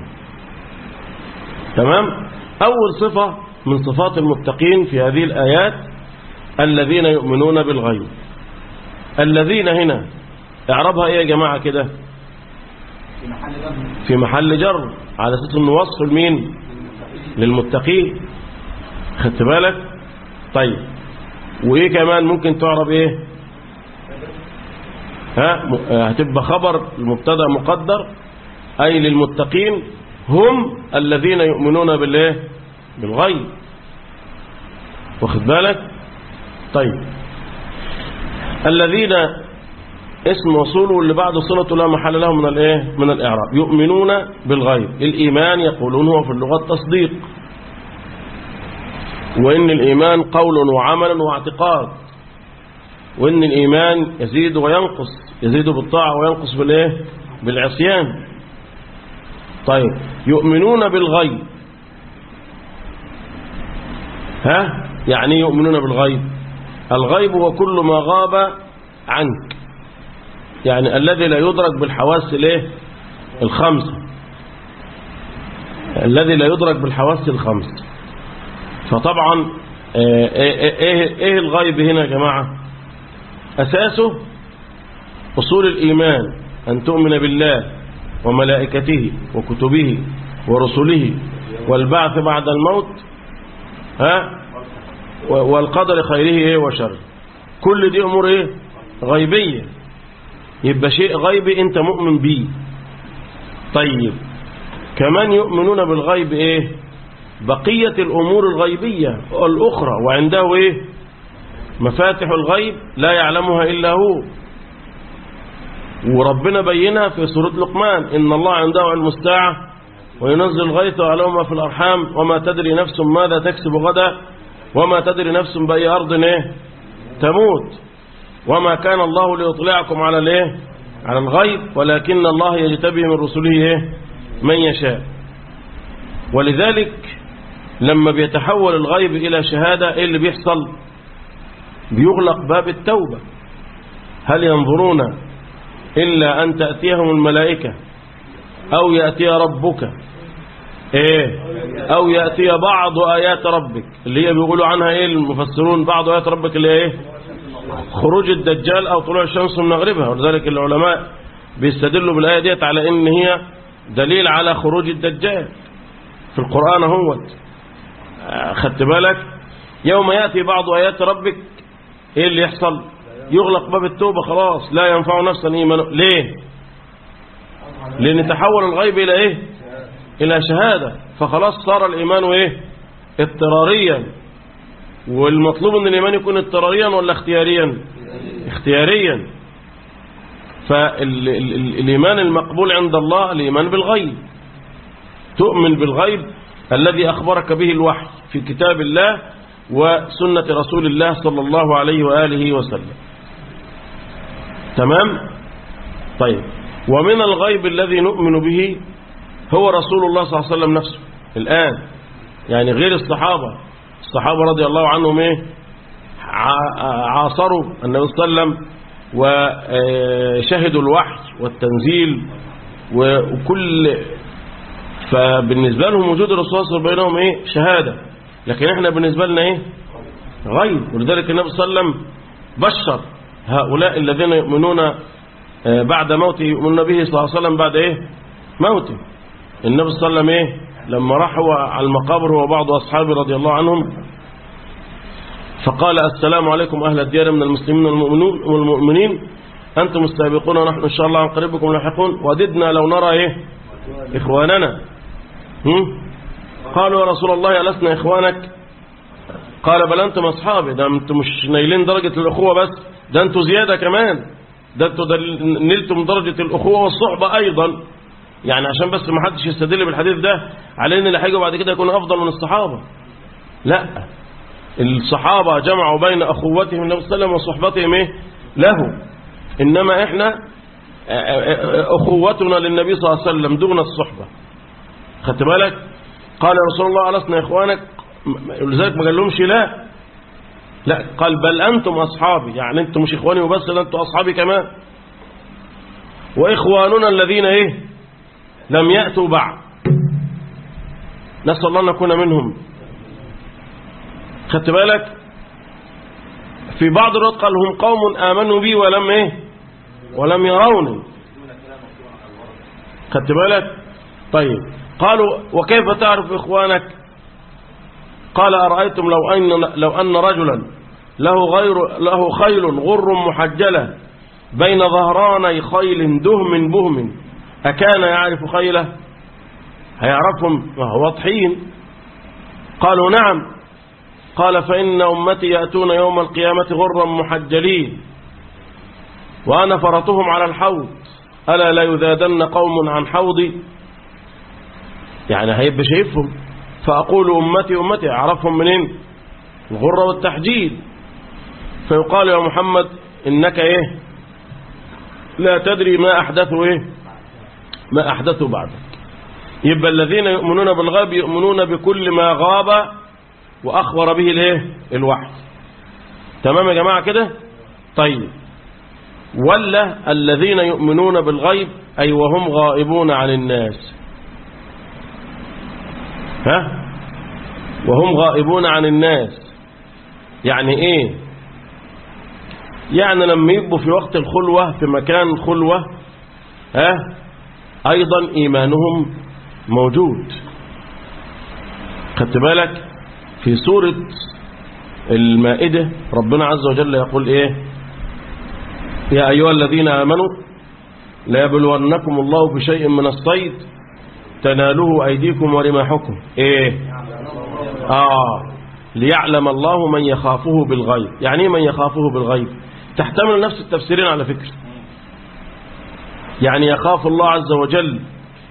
تمام أول صفة من صفات المتقين في هذه الآيات الذين يؤمنون بالغيب الذين هنا اعربها ايه يا جماعة كده في محل ده في محل جر على اساس انه وصف لمين للمتقين خدت بالك طيب وايه كمان ممكن تعرب ايه ها م- آه، هتبقى خبر المبتدا مقدر اي للمتقين هم الذين يؤمنون بالايه بالغيب واخد بالك طيب الذين اسم وصوله واللي بعد صلته لا محل له من الايه من الاعراب يؤمنون بالغيب الايمان يقولون هو في اللغه التصديق وان الايمان قول وعمل واعتقاد وان الايمان يزيد وينقص يزيد بالطاعه وينقص بالايه بالعصيان طيب يؤمنون بالغيب ها يعني إيه يؤمنون بالغيب الغيب هو كل ما غاب عنك يعني الذي لا يدرك بالحواس الايه الخمسه الذي لا يدرك بالحواس الخمس فطبعا آه، ايه ايه ايه الغيب هنا يا جماعه اساسه اصول الايمان ان تؤمن بالله وملائكته وكتبه ورسله والبعث بعد الموت ها والقدر خيره ايه وشره كل دي امور ايه غيبيه يبقى شيء غيبي انت مؤمن بيه طيب كمان يؤمنون بالغيب ايه بقية الامور الغيبية الاخرى وعنده ايه مفاتح الغيب لا يعلمها الا هو وربنا بينها في سورة لقمان إن الله عنده علم الساعة وينزل الغيث ويعلم ما في الأرحام وما تدري نفس ماذا تكسب غدا وما تدري نفس بأي أرض إيه تموت وما كان الله ليطلعكم على الايه على الغيب ولكن الله يجتبي من رسله ايه من يشاء ولذلك لما بيتحول الغيب إلى شهادة ايه اللي بيحصل بيغلق باب التوبة هل ينظرون إلا أن تأتيهم الملائكة أو يأتي ربك إيه أو يأتي بعض آيات ربك اللي هي بيقولوا عنها إيه المفسرون بعض آيات ربك اللي هي إيه خروج الدجال أو طلوع الشمس من مغربها ولذلك العلماء بيستدلوا بالآية ديت على إن هي دليل على خروج الدجال في القرآن اهوت خدت بالك يوم يأتي بعض آيات ربك إيه اللي يحصل يغلق باب التوبة خلاص لا ينفع نفسا إيمان ليه لأن تحول الغيب إلى إيه إلى شهادة فخلاص صار الإيمان إيه اضطراريا والمطلوب أن الإيمان يكون اضطراريا ولا اختياريا اختياريا فالإيمان المقبول عند الله الإيمان بالغيب تؤمن بالغيب الذي أخبرك به الوحي في كتاب الله وسنة رسول الله صلى الله عليه وآله وسلم تمام طيب ومن الغيب الذي نؤمن به هو رسول الله صلى الله عليه وسلم نفسه الآن يعني غير الصحابة الصحابة رضي الله عنهم ايه عاصروا النبي صلى الله عليه وسلم وشهدوا الوحي والتنزيل وكل فبالنسبة لهم وجود الرسول صلى الله عليه وسلم بينهم ايه شهادة لكن احنا بالنسبة لنا ايه غيب ولذلك النبي صلى الله عليه وسلم بشر هؤلاء الذين يؤمنون بعد موته يؤمنون به صلى الله عليه وسلم بعد ايه موته النبي صلى الله عليه وسلم ايه لما راحوا على المقابر هو بعض أصحابه رضي الله عنهم فقال السلام عليكم أهل الديار من المسلمين والمؤمنين أنتم السابقون ونحن إن شاء الله عن قريبكم لاحقون وددنا لو نرى إيه إخواننا هم؟ قالوا يا رسول الله ألسنا إخوانك قال بل أنتم أصحابي ده أنتم مش نايلين درجة الأخوة بس ده أنتم زيادة كمان ده أنتم نلتم درجة الأخوة والصحبة أيضا يعني عشان بس ما حدش يستدل بالحديث ده على ان اللي هيجوا بعد كده يكونوا افضل من الصحابه لا الصحابه جمعوا بين اخوتهم النبي صلى الله عليه وسلم وصحبتهم ايه له انما احنا اخوتنا للنبي صلى الله عليه وسلم دون الصحبه خدت بالك قال يا رسول الله ألسنا إخوانك لذلك ما قالهمش لا لا قال بل أنتم أصحابي يعني أنتم مش إخواني وبس ده أنتم أصحابي كمان وإخواننا الذين إيه لم يأتوا بعد نسأل الله أن نكون منهم خدت بالك في بعض الرد قال هم قوم آمنوا بي ولم إيه ولم يروني خدت بالك طيب قالوا وكيف تعرف إخوانك قال أرأيتم لو أن, لو أن رجلا له, غير له خيل غر محجلة بين ظهراني خيل دهم بهم أكان يعرف خيله هيعرفهم واضحين قالوا نعم قال فإن أمتي يأتون يوم القيامة غرا محجلين وأنا فرطهم على الحوض ألا لا يذادن قوم عن حوضي يعني هيبقى شايفهم فأقول أمتي أمتي أعرفهم منين الغرة والتحجيل فيقال يا محمد إنك إيه لا تدري ما أحدثوا إيه ما أحدثوا بعدك يبقى الذين يؤمنون بالغيب يؤمنون بكل ما غاب وأخبر به الايه الوحي تمام يا جماعة كده طيب ولا الذين يؤمنون بالغيب أي وهم غائبون عن الناس ها وهم غائبون عن الناس يعني ايه يعني لما يبقوا في وقت الخلوة في مكان خلوة ها ايضا ايمانهم موجود خدت بالك في سورة المائدة ربنا عز وجل يقول ايه يا ايها الذين امنوا لا يبلونكم الله بشيء من الصيد تناله أيديكم ورماحكم إيه آه ليعلم الله من يخافه بالغيب يعني من يخافه بالغيب تحتمل نفس التفسيرين على فكرة يعني يخاف الله عز وجل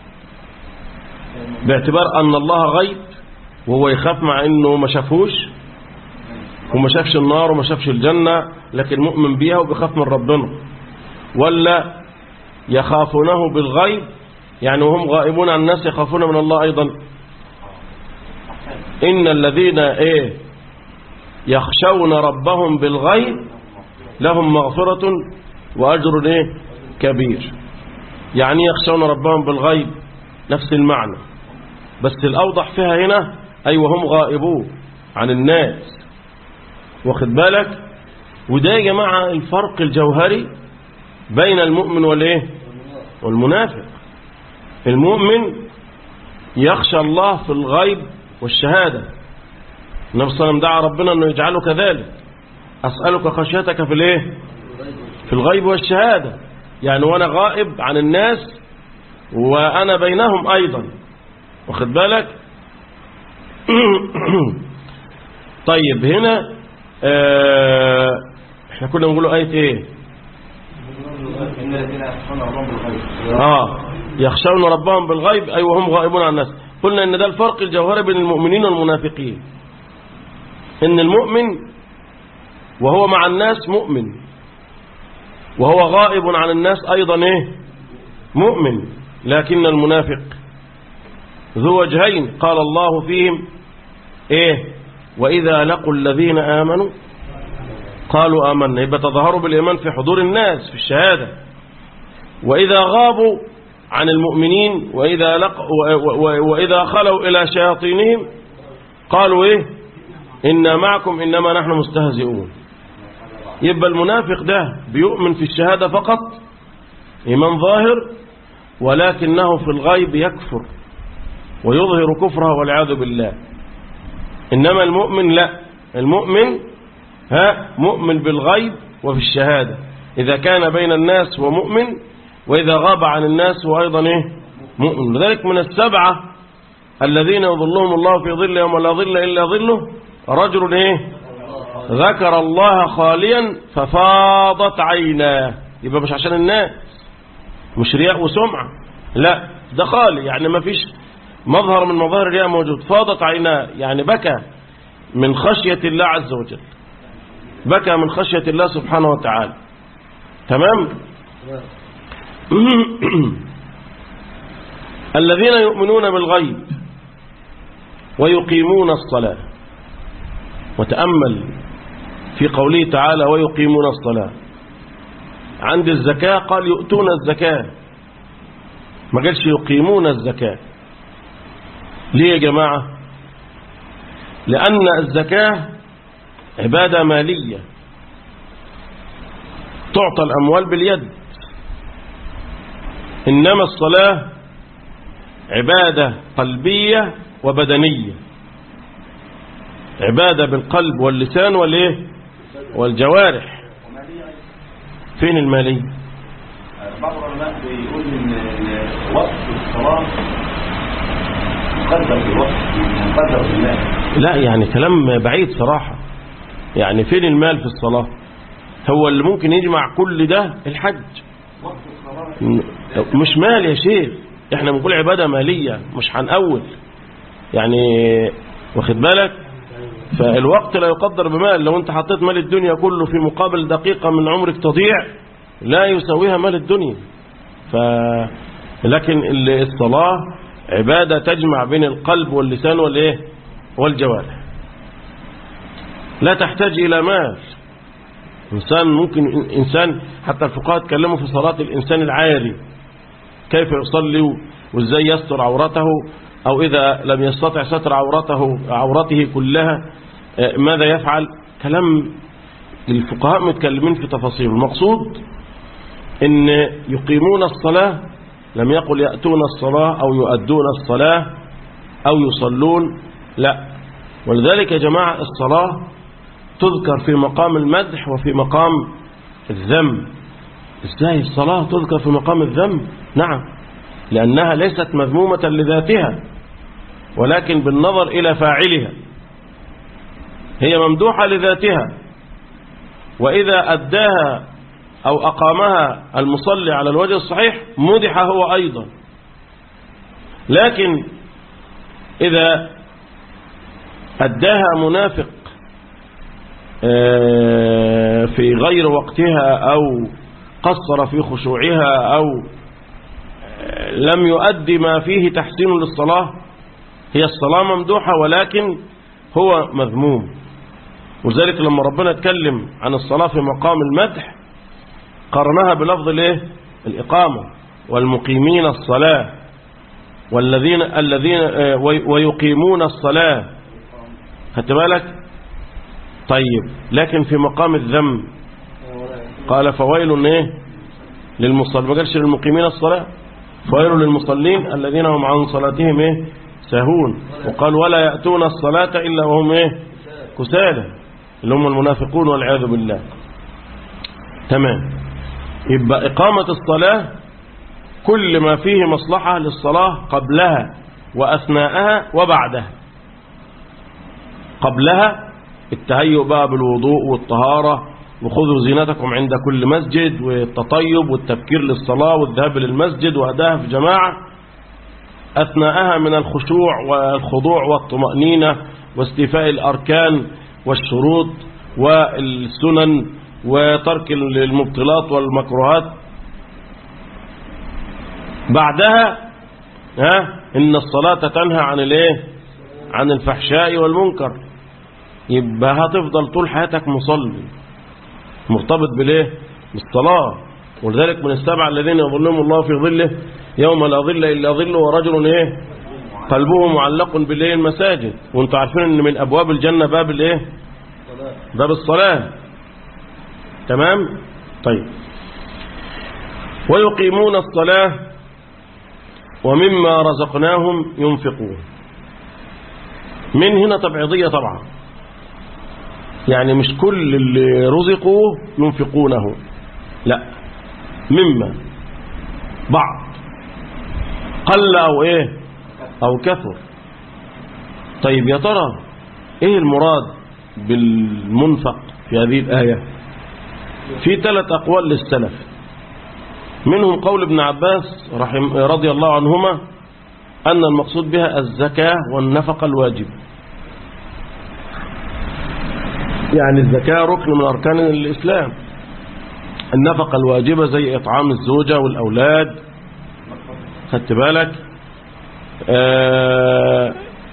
باعتبار أن الله غيب وهو يخاف مع أنه ما شافوش وما شافش النار وما شافش الجنة لكن مؤمن بيها وبيخاف من ربنا ولا يخافونه بالغيب يعني وهم غائبون عن الناس يخافون من الله أيضا إن الذين إيه يخشون ربهم بالغيب لهم مغفرة وأجر إيه كبير يعني يخشون ربهم بالغيب نفس المعنى بس الأوضح فيها هنا أي وهم غائبون عن الناس واخد بالك وده يا جماعة الفرق الجوهري بين المؤمن والإيه والمنافق المؤمن يخشى الله في الغيب والشهادة النبي صلى الله عليه وسلم دعا ربنا أنه يجعله كذلك أسألك خشيتك في الإيه في الغيب والشهادة يعني وأنا غائب عن الناس وأنا بينهم أيضا واخد بالك طيب هنا آه احنا كنا بنقول آية ايه إن الذين يخشون ربهم بالغيب اه يخشون ربهم بالغيب أي وهم غائبون عن الناس قلنا ان ده الفرق الجوهري بين المؤمنين والمنافقين ان المؤمن وهو مع الناس مؤمن وهو غائب عن الناس أيضا ايه مؤمن لكن المنافق ذو وجهين قال الله فيهم ايه وإذا لقوا الذين آمنوا قالوا آمنا يبقى تظهروا بالإيمان في حضور الناس في الشهادة وإذا غابوا عن المؤمنين وإذا, لق وإذا خلوا إلى شياطينهم قالوا إيه إنا معكم إنما نحن مستهزئون يبقى المنافق ده بيؤمن في الشهادة فقط إيمان ظاهر ولكنه في الغيب يكفر ويظهر كفره والعياذ بالله إنما المؤمن لا المؤمن ها مؤمن بالغيب وفي الشهادة إذا كان بين الناس هو مؤمن وإذا غاب عن الناس هو أيضا إيه مؤمن لذلك من السبعة الذين يظلهم الله في ظل يوم لا ظل إلا ظله رجل إيه ذكر الله خاليا ففاضت عيناه يبقى مش عشان الناس مش رياء وسمعة لا ده خالي يعني ما فيش مظهر من مظاهر الرياء موجود فاضت عيناه يعني بكى من خشية الله عز وجل بكى من خشية الله سبحانه وتعالى تمام الذين يؤمنون بالغيب ويقيمون الصلاة وتأمل في قوله تعالى ويقيمون الصلاة عند الزكاة قال يؤتون الزكاة ما قالش يقيمون الزكاة ليه يا جماعة لأن الزكاة عبادة مالية تعطى الأموال باليد إنما الصلاة عبادة قلبية وبدنية عبادة بالقلب واللسان والإيه والجوارح فين المالية بعض العلماء بيقول ان إن وقت الصلاه مقدر بالوقت مقدر بالمال لا يعني كلام بعيد صراحة يعني فين المال في الصلاة هو اللي ممكن يجمع كل ده الحج وقت الصلاه مش مال يا شيخ احنا بنقول عبادة مالية مش هنأول يعني واخد بالك فالوقت لا يقدر بمال لو انت حطيت مال الدنيا كله في مقابل دقيقة من عمرك تضيع لا يساويها مال الدنيا ف لكن ال- الصلاة عبادة تجمع بين القلب واللسان والايه والجوارح لا تحتاج إلى مال إنسان ممكن إنسان حتى الفقهاء اتكلموا في صلاة الإنسان العاري كيف يصلي وإزاي يستر عورته أو إذا لم يستطع ستر عورته عورته كلها آه، ماذا يفعل كلام الفقهاء متكلمين في تفاصيل المقصود إن يقيمون الصلاة لم يقل يأتون الصلاة أو يؤدون الصلاة أو يصلون لا ولذلك يا جماعة الصلاة تذكر في مقام المدح وفي مقام الذم ازاي الصلاة تذكر في مقام الذم نعم لأنها ليست مذمومة لذاتها ولكن بالنظر إلى فاعلها هي ممدوحة لذاتها وإذا أداها أو أقامها المصلي على الوجه الصحيح مدح هو أيضا لكن إذا أداها منافق آه، في غير وقتها أو قصر في خشوعها أو آه، لم يؤدي ما فيه تحسين للصلاة هي الصلاة ممدوحة ولكن هو مذموم وذلك لما ربنا اتكلم عن الصلاة في مقام المدح قرنها بلفظ الايه الإقامة والمقيمين الصلاة والذين الذين آه، وي- ويقيمون الصلاة خدت بالك طيب لكن في مقام الذم قال فويل ايه للمصلين ما قالش للمقيمين الصلاة فويل للمصلين الذين هم عن صلاتهم ايه ساهون وقال ولا يأتون الصلاة إلا وهم ايه كسالى اللي هم المنافقون والعياذ بالله تمام يبقى إقامة الصلاة كل ما فيه مصلحة للصلاة قبلها وأثناءها وبعدها قبلها التهيؤ بقى بالوضوء والطهارة وخذوا زينتكم عند كل مسجد والتطيب والتفكير للصلاة والذهاب للمسجد وأداها في جماعة أثناءها من الخشوع والخضوع والطمأنينة واستيفاء الأركان والشروط والسنن وترك المبطلات والمكروهات بعدها ها إن الصلاة تنهى عن الايه عن الفحشاء والمنكر يبقى هتفضل طول حياتك مصلي مرتبط بالايه بالصلاة ولذلك من السبعة الذين يظلهم الله في ظله يوم لا ظل إلا ظله ورجل ايه قلبه معلق بالايه المساجد وانتم عارفين ان من ابواب الجنة باب الايه باب الصلاة تمام طيب ويقيمون الصلاة ومما رزقناهم ينفقون من هنا تبعيضية طبعا يعني مش كل اللي رزقوه ينفقونه لا مما بعض قل أو إيه أو كثر طيب يا ترى إيه المراد بالمنفق في هذه الآية في ثلاث أقوال للسلف منهم قول ابن عباس رحم رضي الله عنهما أن المقصود بها الزكاة والنفقة الواجب يعني الزكاة ركن من أركان الإسلام النفقة الواجبة زي إطعام الزوجة والأولاد خدت بالك آه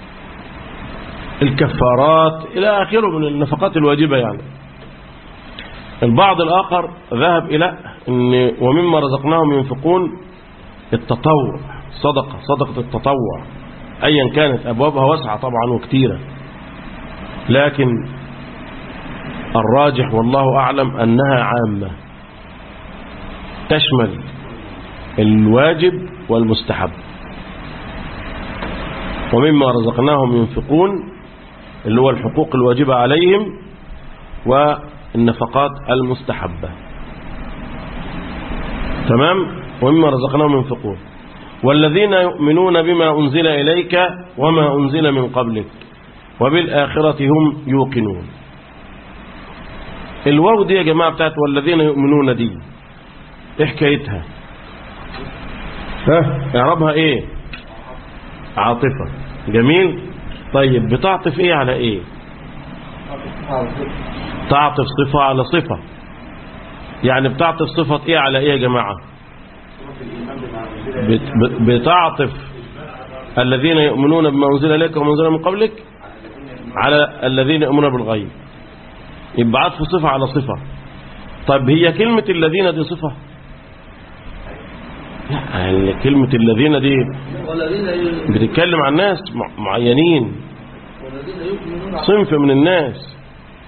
الكفارات إلى آخره من النفقات الواجبة يعني البعض الآخر ذهب إلى إن ومما رزقناهم ينفقون التطوع صدقة صدقة التطوع أيا كانت أبوابها واسعة طبعا وكتيرة لكن الراجح والله أعلم أنها عامة تشمل الواجب والمستحب ومما رزقناهم ينفقون اللي هو الحقوق الواجبة عليهم والنفقات المستحبة تمام ومما رزقناهم ينفقون والذين يؤمنون بما أنزل إليك وما أنزل من قبلك وبالآخرة هم يوقنون الواو دي يا جماعة بتاعت والذين يؤمنون دي ايه حكايتها ها اعربها ايه عاطفة جميل طيب بتعطف ايه على ايه تعطف صفة على صفة يعني بتعطف صفة ايه على ايه يا جماعة بت- بت- بتعطف الذين يؤمنون بما أنزل إليك وما أنزل من قبلك على الذين يؤمنون بالغيب يبقى عطف صفة على صفة طب هي كلمة الذين دي صفة لا يعني كلمة الذين دي والذين ي- بتتكلم عن ناس مع- معينين والذين يؤمنون صنف من الناس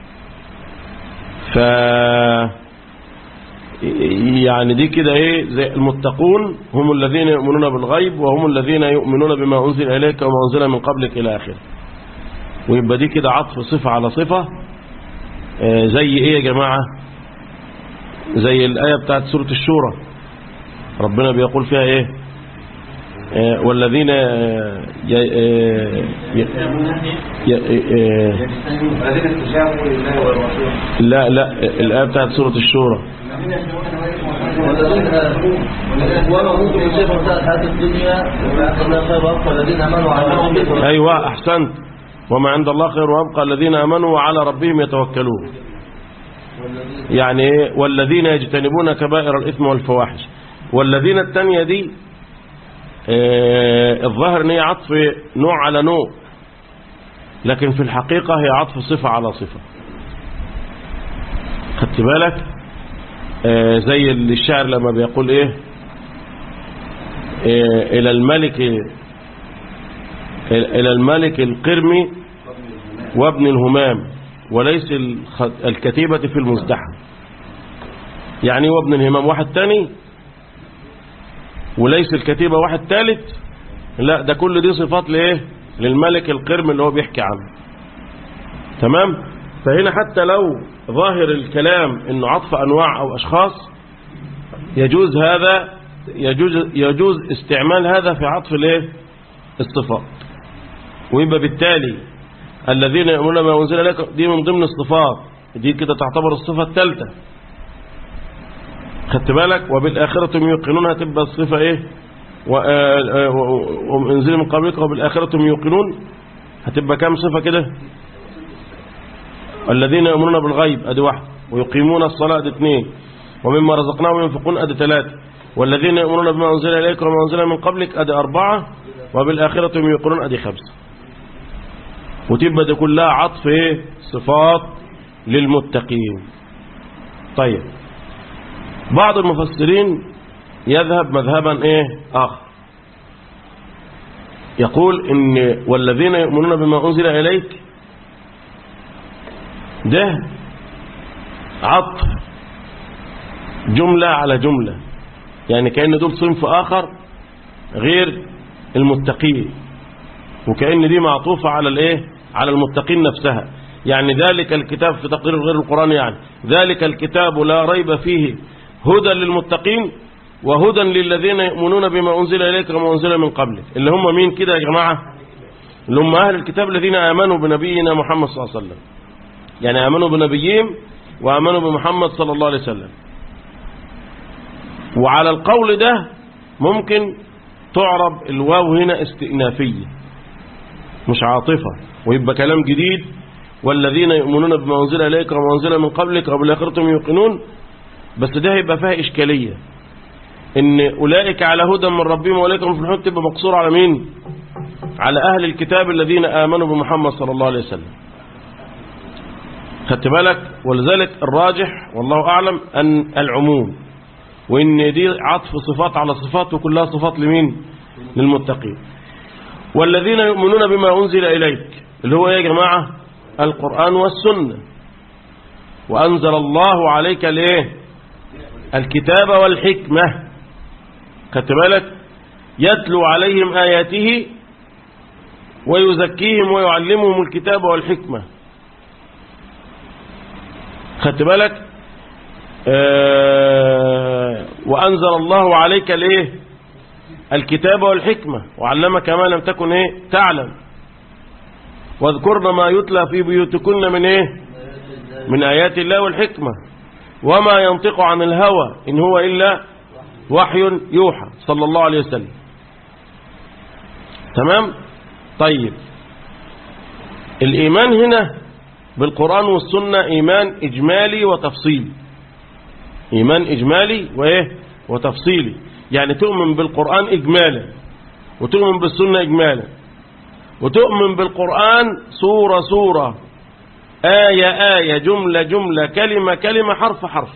ف يعني دي كده ايه زي المتقون هم الذين يؤمنون بالغيب وهم الذين يؤمنون بما انزل اليك وما انزل من قبلك الى اخره ويبقى دي كده عطف صفه على صفه آه، زي ايه يا جماعه زي الايه بتاعت سوره الشورى ربنا بيقول فيها ايه آه، والذين آه، ي- آه، ي- ي- آه، الذين استجابوا لله والرسول لا لا الآية بتاعت سورة الشورى والذين وما ممكن يصيبهم مساء الحياة الدنيا وما عند الله خير وأبقى الذين آمنوا على ربهم أيوة أحسنت وما عند الله خير وأبقى الذين آمنوا وعلى ربهم يتوكلون يعني إيه؟ والذين يجتنبون كبائر الإثم والفواحش والذين التانية دي آه، الظاهر ان هي عطف نوع على نوع لكن في الحقيقة هي عطف صفة على صفة خدت بالك آه، زي الشاعر لما بيقول ايه آه، الى الملك الى الملك القرمي وابن الهمام وليس الخ- الكتيبة في المزدحم يعني هو ابن الهمام واحد تاني وليس الكتيبة واحد ثالث لا ده كل دي صفات لايه للملك القرم اللي هو بيحكي عنه تمام فهنا حتى لو ظاهر الكلام انه عطف انواع او اشخاص يجوز هذا يجوز يجوز استعمال هذا في عطف الايه الصفات ويبقى بالتالي الذين يؤمنون بما انزل اليك دي من ضمن الصفات دي كده تعتبر الصفه الثالثه خدت بالك وبالآخرة هم يوقنون هتبقى الصفة ايه وانزل من قبلك وبالآخرة هم يوقنون هتبقى كام صفة كده الذين يؤمنون بالغيب ادي واحد ويقيمون الصلاة ادي اثنين ومما رزقناهم ينفقون ادي ثلاثة والذين يؤمنون بما انزل اليك وما انزل من قبلك ادي أربعة وبالآخرة هم يوقنون ادي خمسة وتبقى دي كلها عطف ايه صفات للمتقين طيب بعض المفسرين يذهب مذهبا ايه اخر يقول ان والذين يؤمنون بما انزل اليك ده عطف جملة على جملة يعني كأن دول صنف آخر غير المتقين وكأن دي معطوفة على الايه على المتقين نفسها يعني ذلك الكتاب في تقرير غير القرآن يعني ذلك الكتاب لا ريب فيه هدى للمتقين وهدى للذين يؤمنون بما أنزل إليك وما أنزل من قبلك اللي هم مين كده يا جماعة اللي هم أهل الكتاب الذين آمنوا بنبينا محمد صلى الله عليه وسلم يعني آمنوا بنبيهم وآمنوا بمحمد صلى الله عليه وسلم وعلى القول ده ممكن تعرب الواو هنا استئنافية مش عاطفة ويبقى كلام جديد والذين يؤمنون بما أنزل إليك وما أنزل من قبلك وبالآخرة هم يوقنون بس ده هيبقى فيها إشكالية إن أولئك على هدى من ربهم وأولئك هم في تبقى مقصورة على مين على أهل الكتاب الذين آمنوا بمحمد صلى الله عليه وسلم خدت بالك ولذلك الراجح والله أعلم أن العموم وإن دي عطف صفات على صفات وكلها صفات لمين للمتقين والذين يؤمنون بما أنزل إليك اللي هو يا جماعة القرآن والسنة وأنزل الله عليك الايه الكتاب والحكمة خدت بالك يتلو عليهم آياته ويزكيهم ويعلمهم الكتاب والحكمة خدت بالك آه وأنزل الله عليك الايه الكتاب والحكمة وعلمك ما لم تكن ايه تعلم واذكرن ما يتلى في بيوتكن من ايه من آيات الله والحكمة وما ينطق عن الهوى إن هو إلا وحي يوحى صلى الله عليه وسلم تمام طيب الإيمان هنا بالقرآن والسنة إيمان إجمالي وتفصيلي إيمان إجمالي وإيه وتفصيلي يعني تؤمن بالقرآن إجمالا وتؤمن بالسنة إجمالا وتؤمن بالقرآن سورة سورة آية آية جملة جملة كلمة كلمة حرف حرف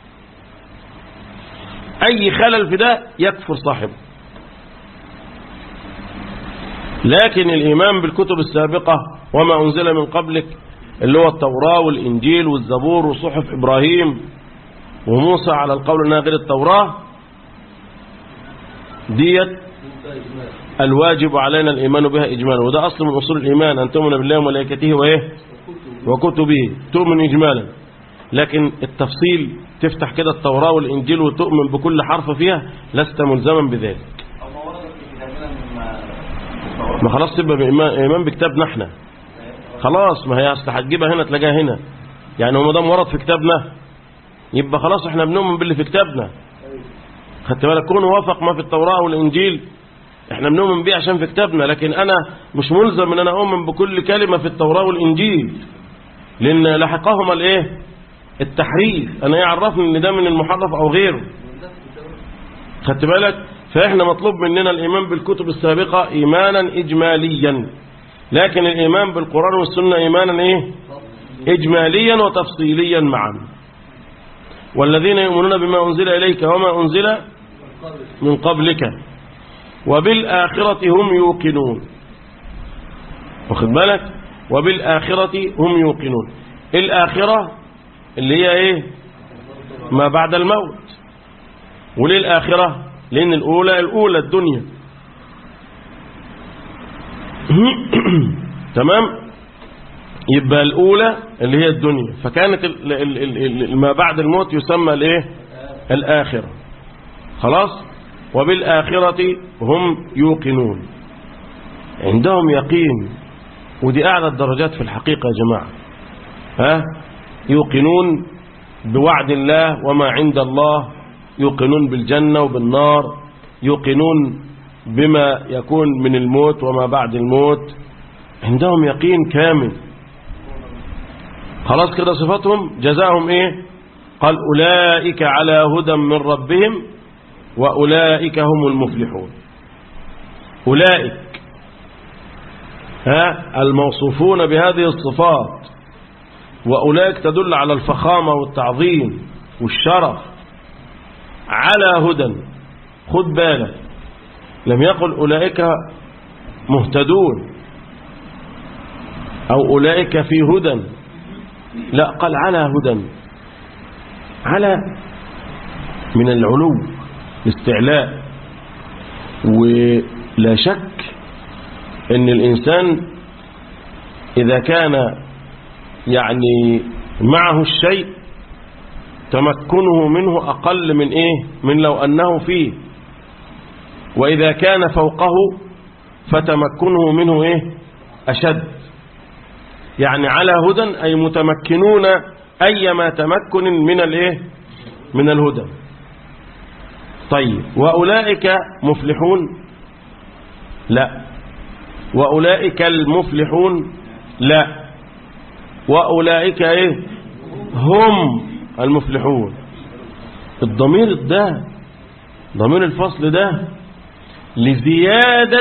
أي خلل في ده يكفر صاحبه لكن الإيمان بالكتب السابقة وما أنزل من قبلك اللي هو التوراة والإنجيل والزبور وصحف إبراهيم وموسى على القول أنها غير التوراة ديت الواجب علينا الإيمان بها إجمالا وده أصل من أصول الإيمان أن تؤمن بالله وملائكته وإيه وكتبه تؤمن إجمالا لكن التفصيل تفتح كده التوراة والإنجيل وتؤمن بكل حرف فيها لست ملزما بذلك أو ما ورد في كتابنا ما خلاص تبقى بإيمان إيمان بكتابنا احنا خلاص ما هي اصل هتجيبها هنا تلاقيها هنا يعني هو ما دام ورد في كتابنا يبقى خلاص احنا بنؤمن باللي في كتابنا خدت بالك كونه وافق ما في التوراة والإنجيل احنا بنؤمن بيه عشان في كتابنا لكن انا مش ملزم ان انا اؤمن بكل كلمة في التوراة والإنجيل لان لحقهما الايه التحريف انا يعرفني ان ده من المحرف او غيره خدت بالك فاحنا مطلوب مننا الايمان بالكتب السابقة ايمانا اجماليا لكن الايمان بالقرآن والسنة ايمانا ايه اجماليا وتفصيليا معا والذين يؤمنون بما انزل اليك وما انزل من قبلك وبالآخرة هم يوقنون واخد بالك وبالآخرة هم يوقنون الآخرة اللي هي ايه ما بعد الموت وليه الآخرة لأن الأولى الأولى الدنيا تمام يبقى الأولى اللي هي الدنيا فكانت ال ال ال ال ما بعد الموت يسمى الايه الآخرة خلاص وبالآخرة هم يوقنون عندهم يقين ودي أعلى الدرجات في الحقيقة يا جماعة ها يوقنون بوعد الله وما عند الله يوقنون بالجنة وبالنار يوقنون بما يكون من الموت وما بعد الموت عندهم يقين كامل خلاص كده صفاتهم جزاهم ايه قال أولئك على هدى من ربهم وأولئك هم المفلحون أولئك ها الموصوفون بهذه الصفات وأولئك تدل على الفخامة والتعظيم والشرف على هدى خد بالك لم يقل أولئك مهتدون أو أولئك في هدى لا قال على هدى على من العلو الاستعلاء ولا شك ان الإنسان إذا كان يعني معه الشيء تمكنه منه أقل من إيه من لو أنه فيه وإذا كان فوقه فتمكنه منه إيه أشد يعني على هدى أي متمكنون أيما تمكن من الإيه من الهدى طيب وأولئك مفلحون لا وأولئك المفلحون لا وأولئك إيه هم المفلحون الضمير ده ضمير الفصل ده لزيادة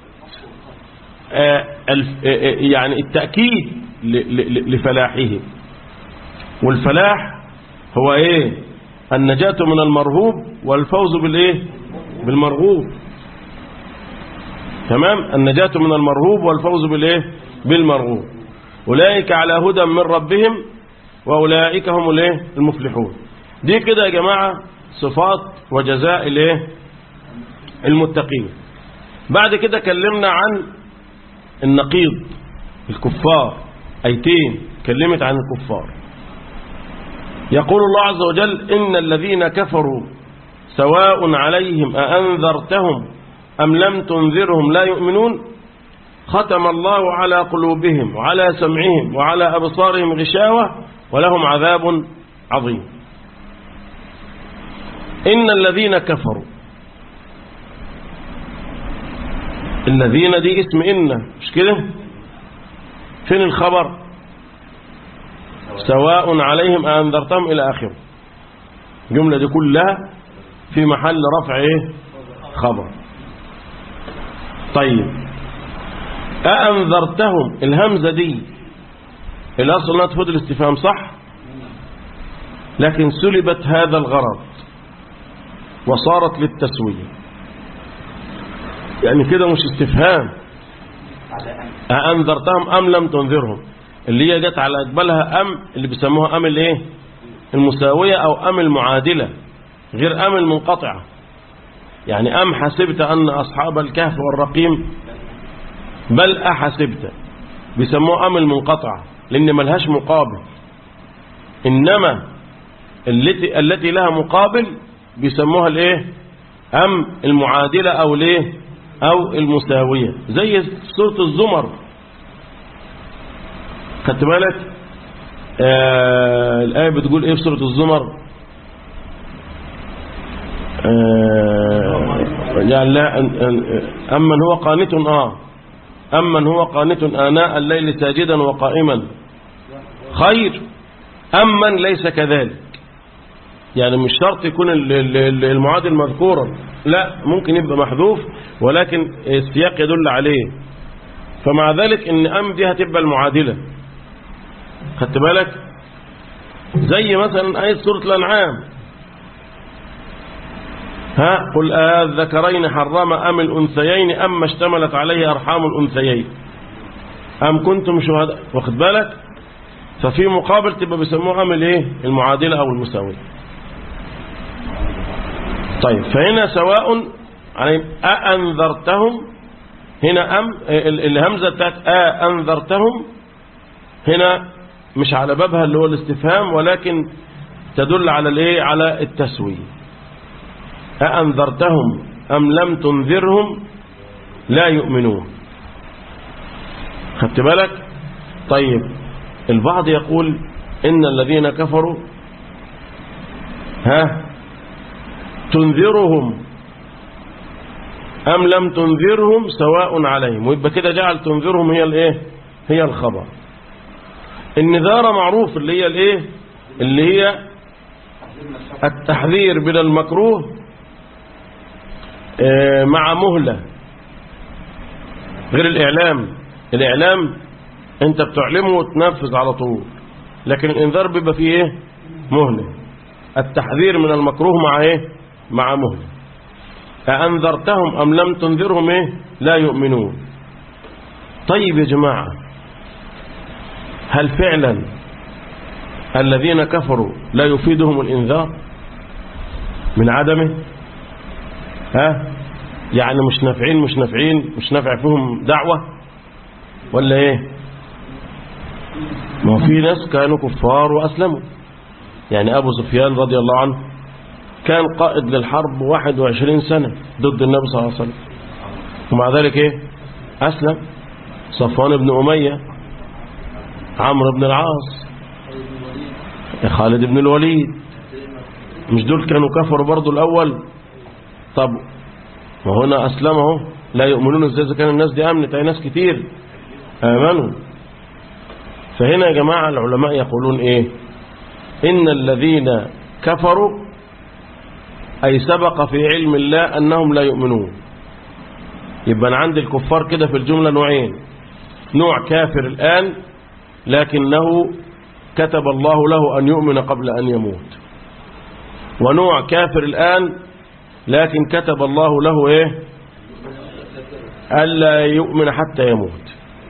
آه الف- آه آه يعني التأكيد ل- ل- لفلاحه والفلاح هو ايه النجاة من المرهوب والفوز بالايه بالمرغوب تمام النجاة من المرهوب والفوز بالايه بالمرغوب أولئك على هدى من ربهم وأولئك هم الايه المفلحون دي كده يا جماعة صفات وجزاء الايه المتقين بعد كده كلمنا عن النقيض الكفار ايتين كلمت عن الكفار يقول الله عز وجل إن الذين كفروا سواء عليهم أأنذرتهم أم لم تنذرهم لا يؤمنون ختم الله على قلوبهم وعلى سمعهم وعلى أبصارهم غشاوة ولهم عذاب عظيم إن الذين كفروا الذين دي اسم إن مش كده فين الخبر سواء عليهم أنذرتهم إلى آخره الجملة دي كلها في محل رفع إيه خبر طيب أأنذرتهم الهمزة دي الأصل أنها تفيد الاستفهام صح لكن سلبت هذا الغرض وصارت للتسوية يعني كده مش استفهام أأنذرتهم أم لم تنذرهم اللي هي جت على أقبلها أم اللي بيسموها أم الايه المساوية أو أم المعادلة غير أم المنقطعة يعني أم حسبت أن أصحاب الكهف والرقيم بل أحسبت بيسموها أم المنقطعة لأن ملهاش مقابل إنما التي التي لها مقابل بيسموها الايه أم المعادلة أو الايه أو المساوية زي سورة الزمر خدت بالك آه الآية بتقول إيه في سورة الزمر آه يعني لا أن- أن- أمن هو قانت آه أمن هو قانت آناء الليل ساجدا وقائما خير أمن ليس كذلك يعني مش شرط يكون ال- ال- ال- المعادل مذكورا لا ممكن يبقى محذوف ولكن السياق يدل عليه فمع ذلك ان ام دي هتبقى المعادلة خدت بالك زي مثلا آية سورة الأنعام ها قل الذكرين حرم أم الأنثيين أم اشتملت عليه أرحام الأنثيين أم كنتم شهداء واخد بالك ففي مقابل تبقى بيسموها أم الايه المعادلة أو المساوية طيب فهنا سواء يعني أأنذرتهم هنا أم ال- الهمزة بتاعت أأنذرتهم هنا مش على بابها اللي هو الاستفهام ولكن تدل على الايه على التسوية أأنذرتهم أم لم تنذرهم لا يؤمنون خدت بالك طيب البعض يقول إن الذين كفروا ها تنذرهم أم لم تنذرهم سواء عليهم ويبقى كده جعل تنذرهم هي الايه هي الخبر النذارة معروف اللي هي الايه اللي هي التحذير من المكروه آه، مع مهلة غير الإعلام الإعلام أنت بتعلمه وتنفذ على طول لكن الإنذار بيبقى فيه إيه مهلة التحذير من المكروه مع إيه مع مهلة أأنذرتهم أم لم تنذرهم إيه لا يؤمنون طيب يا جماعة هل فعلا الذين كفروا لا يفيدهم الإنذار من عدمه ها يعني مش نافعين مش نافعين مش نافع فيهم دعوة ولا ايه ما هو في ناس كانوا كفار وأسلموا يعني أبو سفيان رضي الله عنه كان قائد للحرب 21 سنة ضد النبي صلى الله عليه وسلم ومع ذلك ايه أسلم صفوان بن أمية عمرو بن العاص خالد بن الوليد مش دول كانوا كفروا برضو الأول طب وهنا أسلمه لا يؤمنون ازاي إذا كان الناس دي أمنت أي ناس كتير آمنوا فهنا يا جماعة العلماء يقولون إيه إن الذين كفروا أي سبق في علم الله أنهم لا يؤمنون يبقى أنا عندي الكفار كده في الجملة نوعين نوع كافر الآن لكنه كتب الله له أن يؤمن قبل أن يموت ونوع كافر الآن لكن كتب الله له إيه ألا يؤمن حتى يموت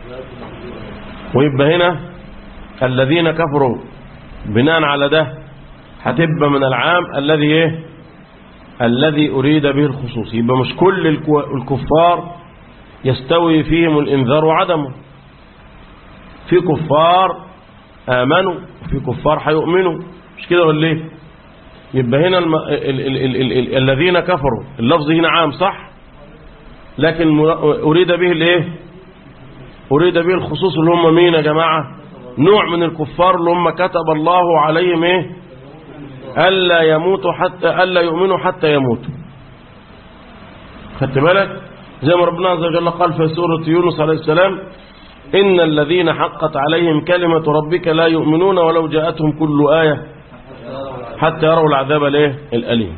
ويبقى هنا الذين كفروا بناء على ده هتبقى من العام الذي إيه الذي أريد به الخصوص يبقى مش كل الكو- الكفار يستوي فيهم الإنذار وعدمه في كفار آمنوا وفي كفار هيؤمنوا مش كده ولا ايه يبقى هنا الم... ال... ال... ال... ال... ال... الذين كفروا اللفظ هنا عام صح لكن م... أريد به الايه أريد به الخصوص اللي هم مين يا جماعة نوع من الكفار اللي هم كتب الله عليهم ايه ألا يموتوا حتى ألا يؤمنوا حتى يموتوا خدت بالك زي ما ربنا عز وجل قال في سورة يونس عليه السلام إن الذين حقت عليهم كلمة ربك لا يؤمنون ولو جاءتهم كل آية حتى يروا العذاب الايه الأليم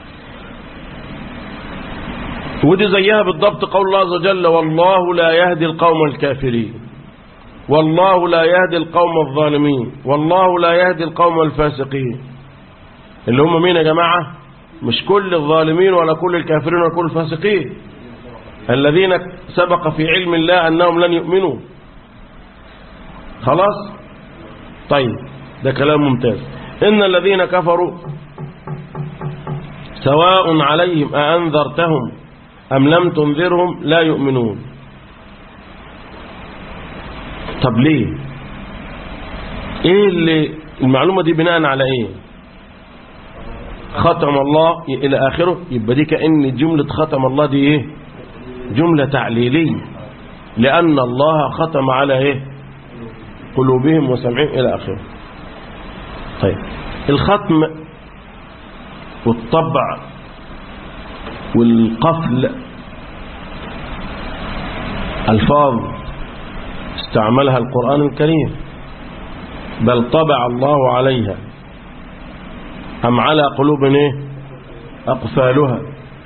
ودي زيها بالضبط قول الله عز وجل والله لا يهدي القوم الكافرين والله لا يهدي القوم الظالمين والله لا يهدي القوم الفاسقين اللي هم مين يا جماعة مش كل الظالمين ولا كل الكافرين ولا كل الفاسقين الذين سبق في علم الله أنهم لن يؤمنوا خلاص طيب ده كلام ممتاز إن الذين كفروا سواء عليهم أأنذرتهم أم لم تنذرهم لا يؤمنون طب ليه ايه اللي المعلومة دي بناء على ايه ختم الله الى اخره يبقى دي كأن جملة ختم الله دي ايه جملة تعليلية لأن الله ختم على إيه قلوبهم وسمعهم إلى آخره طيب الختم والطبع والقفل ألفاظ استعملها القرآن الكريم بل طبع الله عليها أم على قلوب إيه؟ أقفالها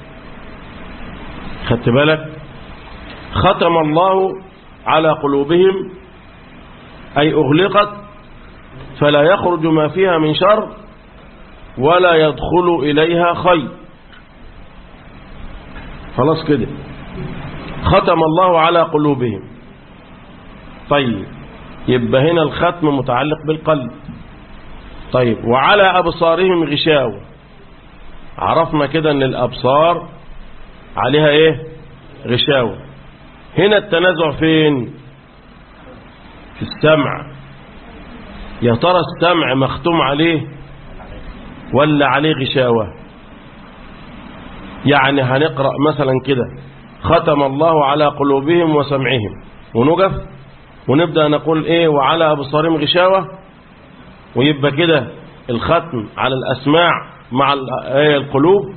خدت بالك ختم الله على قلوبهم أي أغلقت فلا يخرج ما فيها من شر ولا يدخل إليها خير خلاص كده ختم الله على قلوبهم طيب يبقى هنا الختم متعلق بالقلب طيب وعلى أبصارهم غشاوة عرفنا كده ان الأبصار عليها ايه غشاوة هنا التنازع فين في السمع يا ترى السمع مختوم عليه ولا عليه غشاوة يعني هنقرأ مثلا كده ختم الله على قلوبهم وسمعهم ونقف ونبدأ نقول ايه وعلى أبصارهم غشاوة ويبقى كده الختم على الأسماع مع القلوب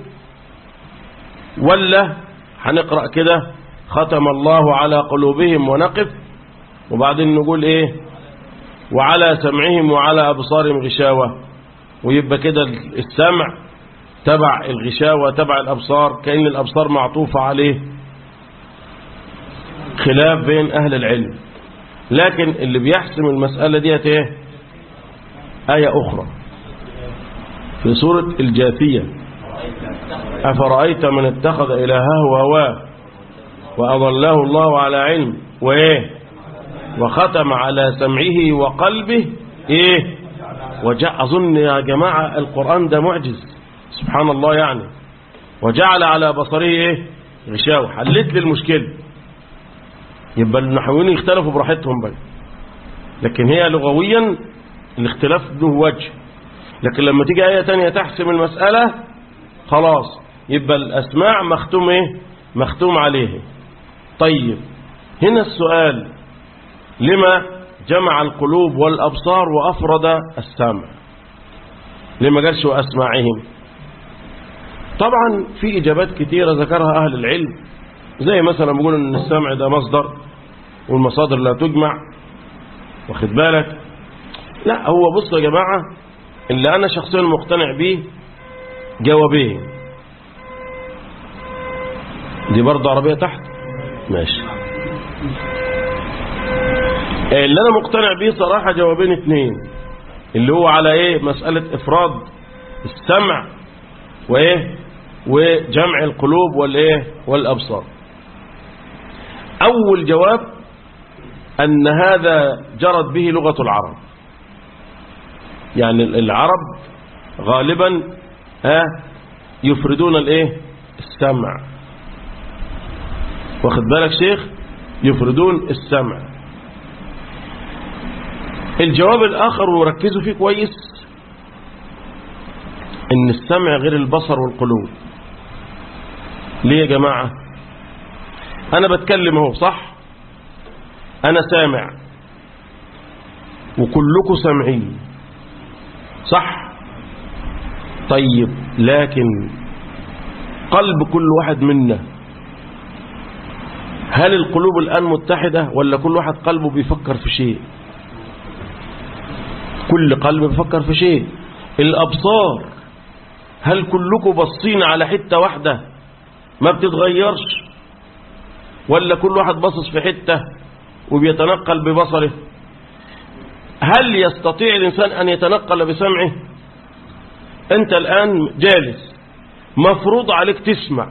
ولا هنقرأ كده ختم الله على قلوبهم ونقف وبعدين نقول ايه وعلى سمعهم وعلى أبصارهم غشاوة ويبقى كده السمع تبع الغشاوة تبع الأبصار كأن الأبصار معطوفة عليه خلاف بين أهل العلم لكن اللي بيحسم المسألة ديت ايه آية أخرى في سورة الجاثية أفرأيت من اتخذ إلهه هواه وأضله الله على علم وإيه وختم على سمعه وقلبه إيه وجاء أظن يا جماعة القرآن ده معجز سبحان الله يعني وجعل على بصره إيه غشاوة حلت لي المشكلة يبقى النحويين يختلفوا براحتهم بقى لكن هي لغويا الاختلاف له وجه لكن لما تيجي آية تانية تحسم المسألة خلاص يبقى الأسماع مختوم إيه مختوم عليه طيب هنا السؤال لما جمع القلوب والأبصار وأفرد السمع لما قالش وأسماعهم طبعا في إجابات كثيرة ذكرها أهل العلم زي مثلا بيقولوا أن السمع ده مصدر والمصادر لا تجمع واخد بالك لا هو بص يا جماعة اللي أنا شخصيا مقتنع به جوابين دي برضه عربية تحت ماشي اللي أنا مقتنع به صراحة جوابين اتنين اللي هو على ايه مسألة افراد السمع وايه وجمع القلوب والايه والابصار اول جواب ان هذا جرت به لغة العرب يعني العرب غالبا ها يفردون الايه السمع واخد بالك شيخ يفردون السمع الجواب الآخر وركزوا فيه كويس ان السمع غير البصر والقلوب ليه يا جماعة انا بتكلم اهو صح انا سامع وكلكم سامعين صح طيب لكن قلب كل واحد منا هل القلوب الآن متحدة ولا كل واحد قلبه بيفكر في شيء كل قلب بيفكر في شيء الأبصار هل كلكم باصين على حتة واحدة ما بتتغيرش ولا كل واحد باصص في حتة وبيتنقل ببصره هل يستطيع الإنسان أن يتنقل بسمعه أنت الآن جالس مفروض عليك تسمع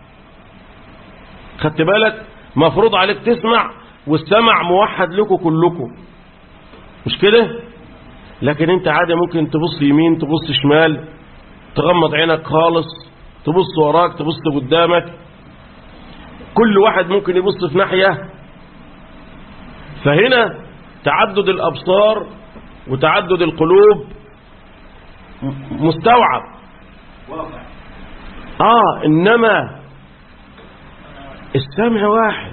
خدت بالك مفروض عليك تسمع والسمع موحد لكم كلكم مش كده لكن انت عادي ممكن تبص يمين تبص شمال تغمض عينك خالص تبص وراك تبص قدامك كل واحد ممكن يبص في ناحية فهنا تعدد الأبصار وتعدد القلوب مستوعب آه إنما السمع واحد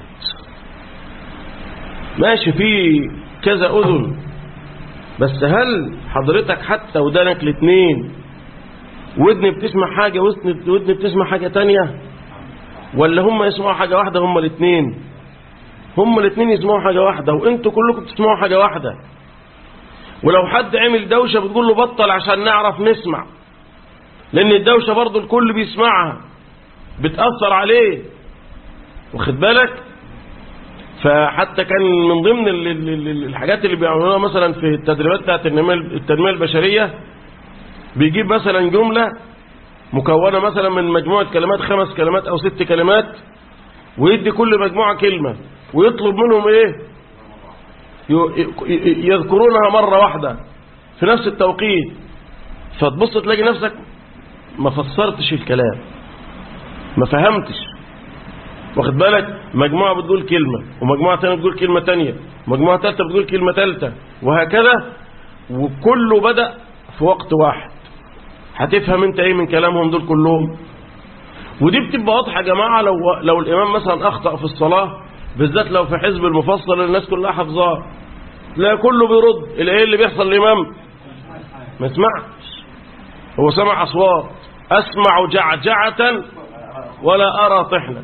ماشي في كذا أذن بس هل حضرتك حتى ودانك الاثنين ودن بتسمع حاجة ودن ودن بتسمع حاجة تانية ولا هم يسمعوا حاجة واحدة هم الاثنين هم الاثنين يسمعوا حاجة واحدة وانتوا كلكم بتسمعوا حاجة واحدة ولو حد عمل دوشة بتقول له بطل عشان نعرف نسمع لأن الدوشة برضو الكل بيسمعها بتأثر عليه واخد بالك فحتى كان من ضمن ال- ال- ال- الحاجات اللي بيعملوها مثلا في التدريبات بتاعت النمو- التنمية البشرية بيجيب مثلا جملة مكونة مثلا من مجموعة كلمات خمس كلمات أو ست كلمات ويدي كل مجموعة كلمة ويطلب منهم إيه ي- ي- يذكرونها مرة واحدة في نفس التوقيت فتبص تلاقي نفسك ما فسرتش الكلام ما فهمتش واخد بالك مجموعة بتقول كلمة ومجموعة تانية بتقول كلمة تانية ومجموعة تالتة بتقول كلمة تالتة وهكذا وكله بدأ في وقت واحد هتفهم انت ايه من كلامهم دول كلهم ودي بتبقى واضحة يا جماعة لو, لو الإمام مثلا أخطأ في الصلاة بالذات لو في حزب المفصل اللي الناس كلها حافظاه لا كله بيرد الايه اللي بيحصل الإمام ما يسمعش هو سمع أصوات أسمع جعجعة ولا أرى طحنا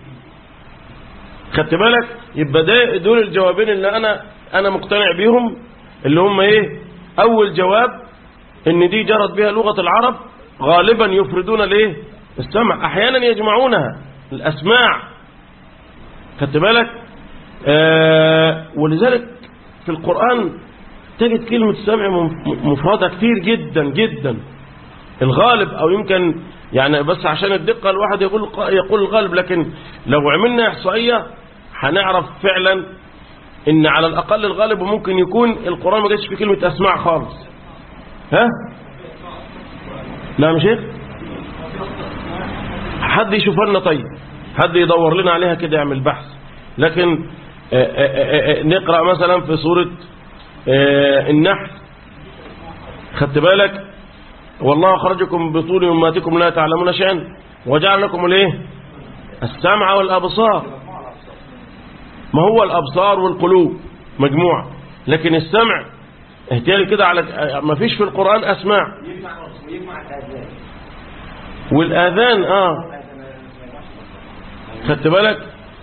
خدت بالك يبقى ده دول الجوابين اللي أنا أنا مقتنع بيهم اللي هم إيه أول جواب إن دي جرت بها لغة العرب غالبا يفردون الإيه السمع أحيانا يجمعونها الأسماع خدت بالك آه ولذلك في القرآن تجد كلمة سمع مفردة كتير جدا جدا الغالب أو يمكن يعني بس عشان الدقة الواحد يقول يقول الغالب لكن لو عملنا إحصائية هنعرف فعلا إن على الأقل الغالب ممكن يكون القرآن ما جاش في كلمة أسماع خالص ها؟ لا مش هيك؟ حد يشوف لنا طيب حد يدور لنا عليها كده يعمل بحث لكن آآ آآ آآ نقرأ مثلا في سورة النحل خدت بالك والله أخرجكم بطول أماتكم لا تعلمون شيئا وجعل لكم الايه السمع والأبصار ما هو الأبصار والقلوب مجموعة لكن السمع اهتالي كده على ما فيش في القرآن أسماع والآذان آه خدت بالك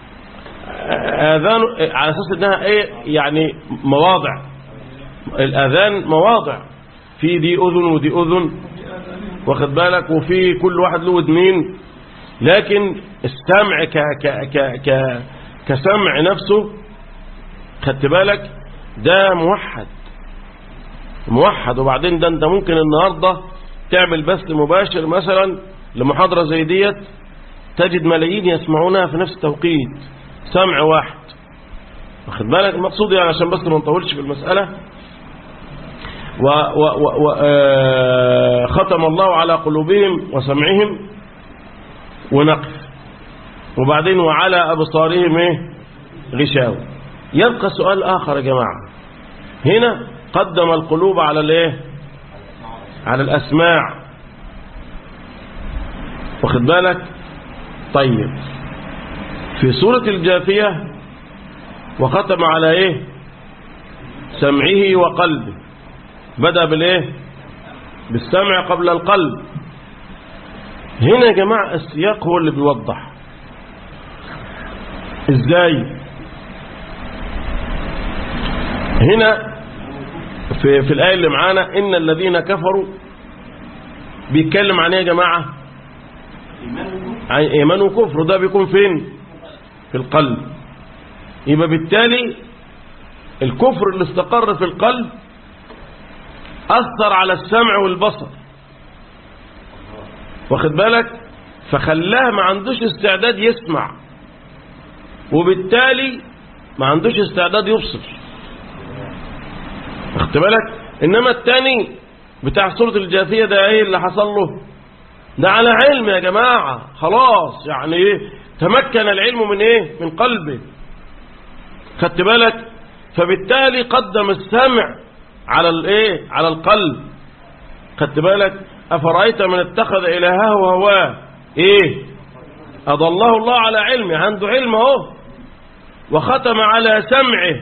آذان على أساس إنها إيه يعني مواضع الآذان مواضع في دي أذن ودي أذن واخد بالك وفي كل واحد له ودنين لكن السمع ك ك ك ك كسمع نفسه خدت بالك ده موحد موحد وبعدين ده انت ممكن النهاردة تعمل بث مباشر مثلا لمحاضرة زي ديت تجد ملايين يسمعونها في نفس التوقيت سمع واحد واخد بالك المقصود يعني عشان بس ما نطولش في المسألة و و و و آه ختم الله على قلوبهم وسمعهم ونقف وبعدين وعلى أبصارهم ايه غشاوة يبقى سؤال آخر يا جماعة هنا قدم القلوب على الايه على الأسماع واخد بالك طيب في سورة الجاثية وختم على ايه سمعه وقلبه بدأ بالايه بالسمع قبل القلب هنا يا جماعة السياق هو اللي بيوضح ازاي هنا في, في الآية اللي معانا إن الذين كفروا بيتكلم عن ايه يا جماعة عن إيمان وكفر ده بيكون فين في القلب يبقى بالتالي الكفر اللي استقر في القلب أثر على السمع والبصر واخد بالك فخلاه ما عندوش استعداد يسمع وبالتالي ما عندوش استعداد يبصر واخد بالك انما التاني بتاع سورة الجاثية ده ايه اللي حصل له ده على علم يا جماعة خلاص يعني ايه تمكن العلم من ايه من قلبه خدت بالك فبالتالي قدم السمع على الايه على القلب خدت بالك افرايت من اتخذ الهه هواه ايه أضله الله على علمه عنده علم اهو وختم على سمعه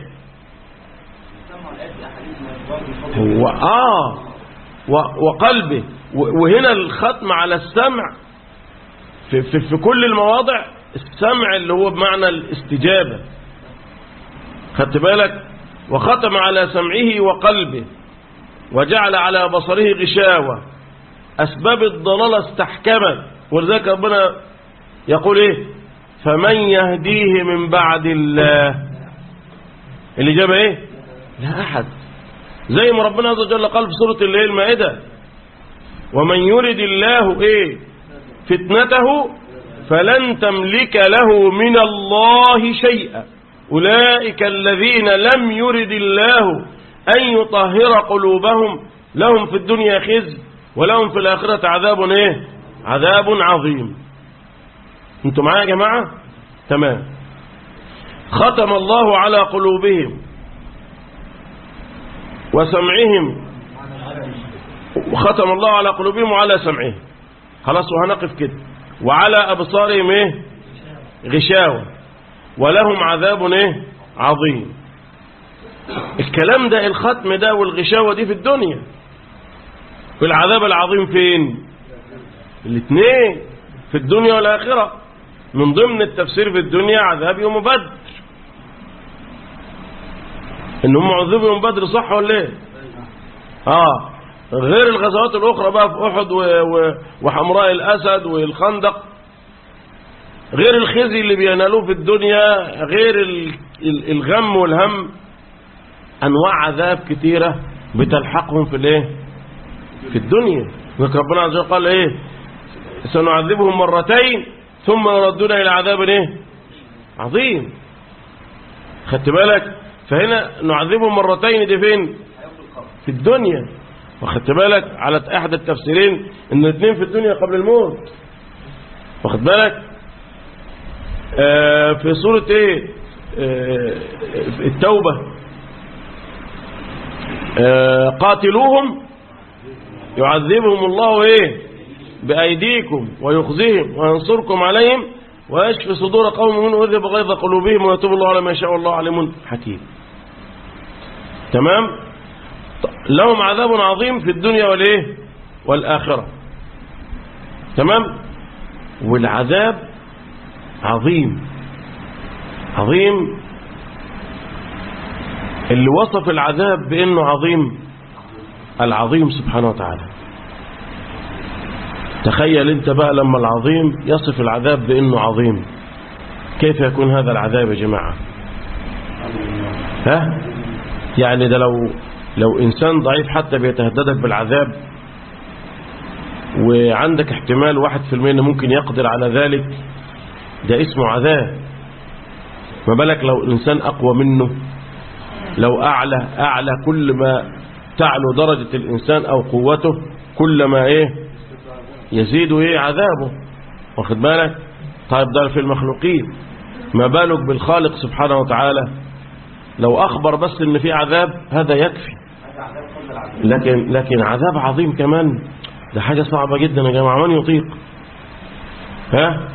هو آه و- وقلبه و- وهنا الختم على السمع في, في, في كل المواضع السمع اللي هو بمعنى الاستجابة خدت بالك وختم على سمعه وقلبه وجعل على بصره غشاوة أسباب الضلالة استحكمت ولذلك ربنا يقول إيه فمن يهديه من بعد الله الإجابة إيه لا أحد زي ما ربنا عز وجل قال في سورة الليل المائدة ومن يرد الله إيه فتنته فلن تملك له من الله شيئا أولئك الذين لم يرد الله أن يطهر قلوبهم لهم في الدنيا خزي ولهم في الآخرة عذاب إيه عذاب عظيم انتوا معايا يا جماعة تمام ختم الله على قلوبهم وسمعهم وختم الله على قلوبهم وعلى سمعهم خلاص وهنقف كده وعلى أبصارهم إيه غشاوة ولهم عذاب إيه عظيم الكلام ده الختم ده والغشاوة دي في الدنيا والعذاب العظيم فين الاثنين في الدنيا والآخرة من ضمن التفسير في الدنيا عذاب يوم بدر ان هم عذبوا يوم بدر صح ولا ايه اه غير الغزوات الاخرى بقى في احد و... و... وحمراء الاسد والخندق غير الخزي اللي بينالوه في الدنيا غير ال... ال- الغم والهم انواع عذاب كتيره بتلحقهم في الايه في الدنيا ذكر ربنا عز وجل قال ايه سنعذبهم مرتين ثم يردون الى عذاب ايه عظيم خدت بالك فهنا نعذبهم مرتين دي فين في الدنيا واخدت بالك على احد التفسيرين ان الاثنين في الدنيا قبل الموت واخد بالك آه في سورة ايه آه التوبة آه قاتلوهم يعذبهم الله ايه بأيديكم ويخزيهم وينصركم عليهم ويشفي صدور قوم من أذب غيظ قلوبهم ويتوب الله على ما يشاء والله عليم حكيم تمام لهم عذاب عظيم في الدنيا والايه والآخرة تمام والعذاب عظيم عظيم اللي وصف العذاب بأنه عظيم العظيم سبحانه وتعالى تخيل انت بقى لما العظيم يصف العذاب بأنه عظيم كيف يكون هذا العذاب يا جماعة ها يعني ده لو لو إنسان ضعيف حتى بيتهددك بالعذاب وعندك احتمال واحد في المية ممكن يقدر على ذلك ده اسمه عذاب ما بالك لو الإنسان أقوى منه لو أعلى أعلى كل ما تعلو درجة الإنسان أو قوته كل ما إيه يزيد إيه عذابه واخد بالك طيب ده في المخلوقين ما بالك بالخالق سبحانه وتعالى لو أخبر بس إن في عذاب هذا يكفي لكن لكن عذاب عظيم كمان ده حاجة صعبة جدا يا جماعة من يطيق ها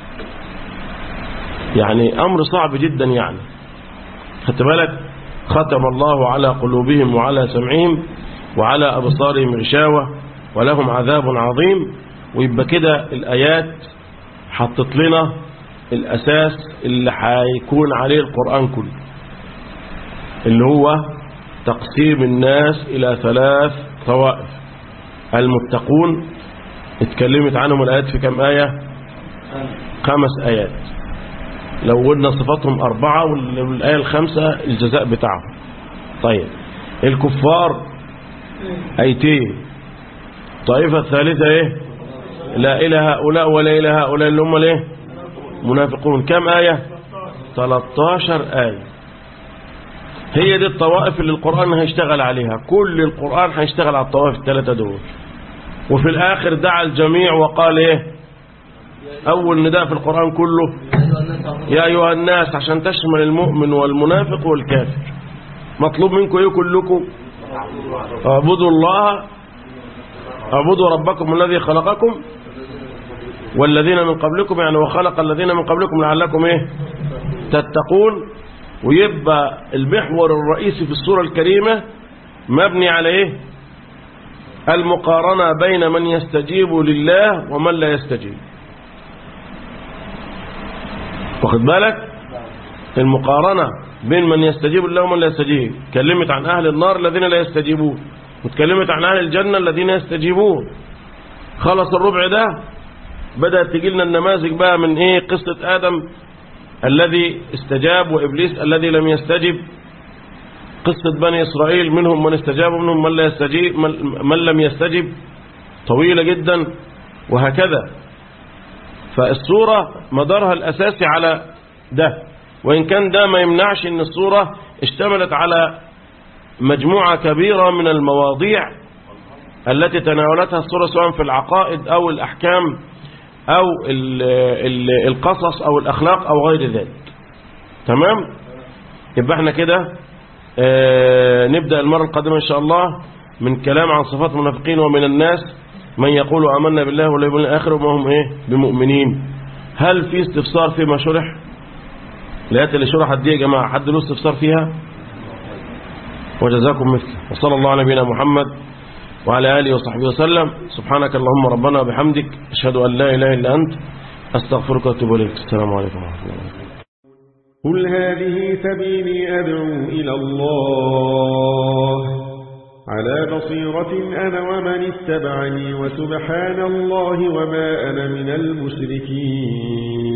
يعني أمر صعب جدا يعني خدت بالك ختم الله على قلوبهم وعلى سمعهم وعلى أبصارهم غشاوة ولهم عذاب عظيم ويبقى كده الآيات حطت لنا الأساس اللي هيكون عليه القرآن كله اللي هو تقسيم الناس إلى ثلاث طوائف المتقون اتكلمت عنهم الآيات في كم آية خمس آيات لو قلنا صفاتهم أربعة والآية الخامسة الجزاء بتاعهم طيب الكفار آيتين الطائفة الثالثة ايه لا إله هؤلاء ولا إله هؤلاء اللي هم الايه منافقون كم آية 13 آية هي دي الطوائف اللي القرآن هيشتغل عليها كل القرآن هيشتغل على الطوائف الثلاثة دول وفي الآخر دعا الجميع وقال ايه أول نداء في القرآن كله يا أيها الناس عشان تشمل المؤمن والمنافق والكافر مطلوب منكم ايه كلكم اعبدوا الله اعبدوا ربكم الذي خلقكم والذين من قبلكم يعني وخلق الذين من قبلكم لعلكم ايه تتقون ويبقى المحور الرئيسي في السورة الكريمة مبني على ايه المقارنة بين من يستجيب لله ومن لا يستجيب واخد بالك المقارنة بين من يستجيب لله ومن لا يستجيب كلمت عن أهل النار الذين لا يستجيبون وتكلمت عن أهل الجنة الذين يستجيبون خلص الربع ده بدأت تجي لنا النماذج بقى من ايه قصة آدم الذي استجاب وإبليس الذي لم يستجب قصة بني إسرائيل منهم من استجاب ومنهم من, لا يستجيب من, من لم يستجب طويلة جدا وهكذا فالصورة مدارها الأساسي على ده وإن كان ده ما يمنعش أن الصورة اشتملت على مجموعة كبيرة من المواضيع التي تناولتها الصورة سواء في العقائد أو الأحكام أو ال ال القصص أو الأخلاق أو غير ذلك تمام يبقى احنا كده اه نبدأ المرة القادمة إن شاء الله من كلام عن صفات المنافقين ومن الناس من يقول آمنا بالله واليوم الآخر وما هم إيه بمؤمنين هل في استفسار فيما شرح الآيات اللي شرحت دي يا جماعة حد له استفسار فيها وجزاكم مثله وصلى الله على نبينا محمد وعلى آله وصحبه وسلم سبحانك اللهم ربنا وبحمدك أشهد أن لا إله إلا أنت أستغفرك وأتوب إليك السلام عليكم ورحمة الله وبركاته قل هذه سبيلي أدعو إلى الله على بصيرة أنا ومن اتبعني وسبحان الله وما أنا من المشركين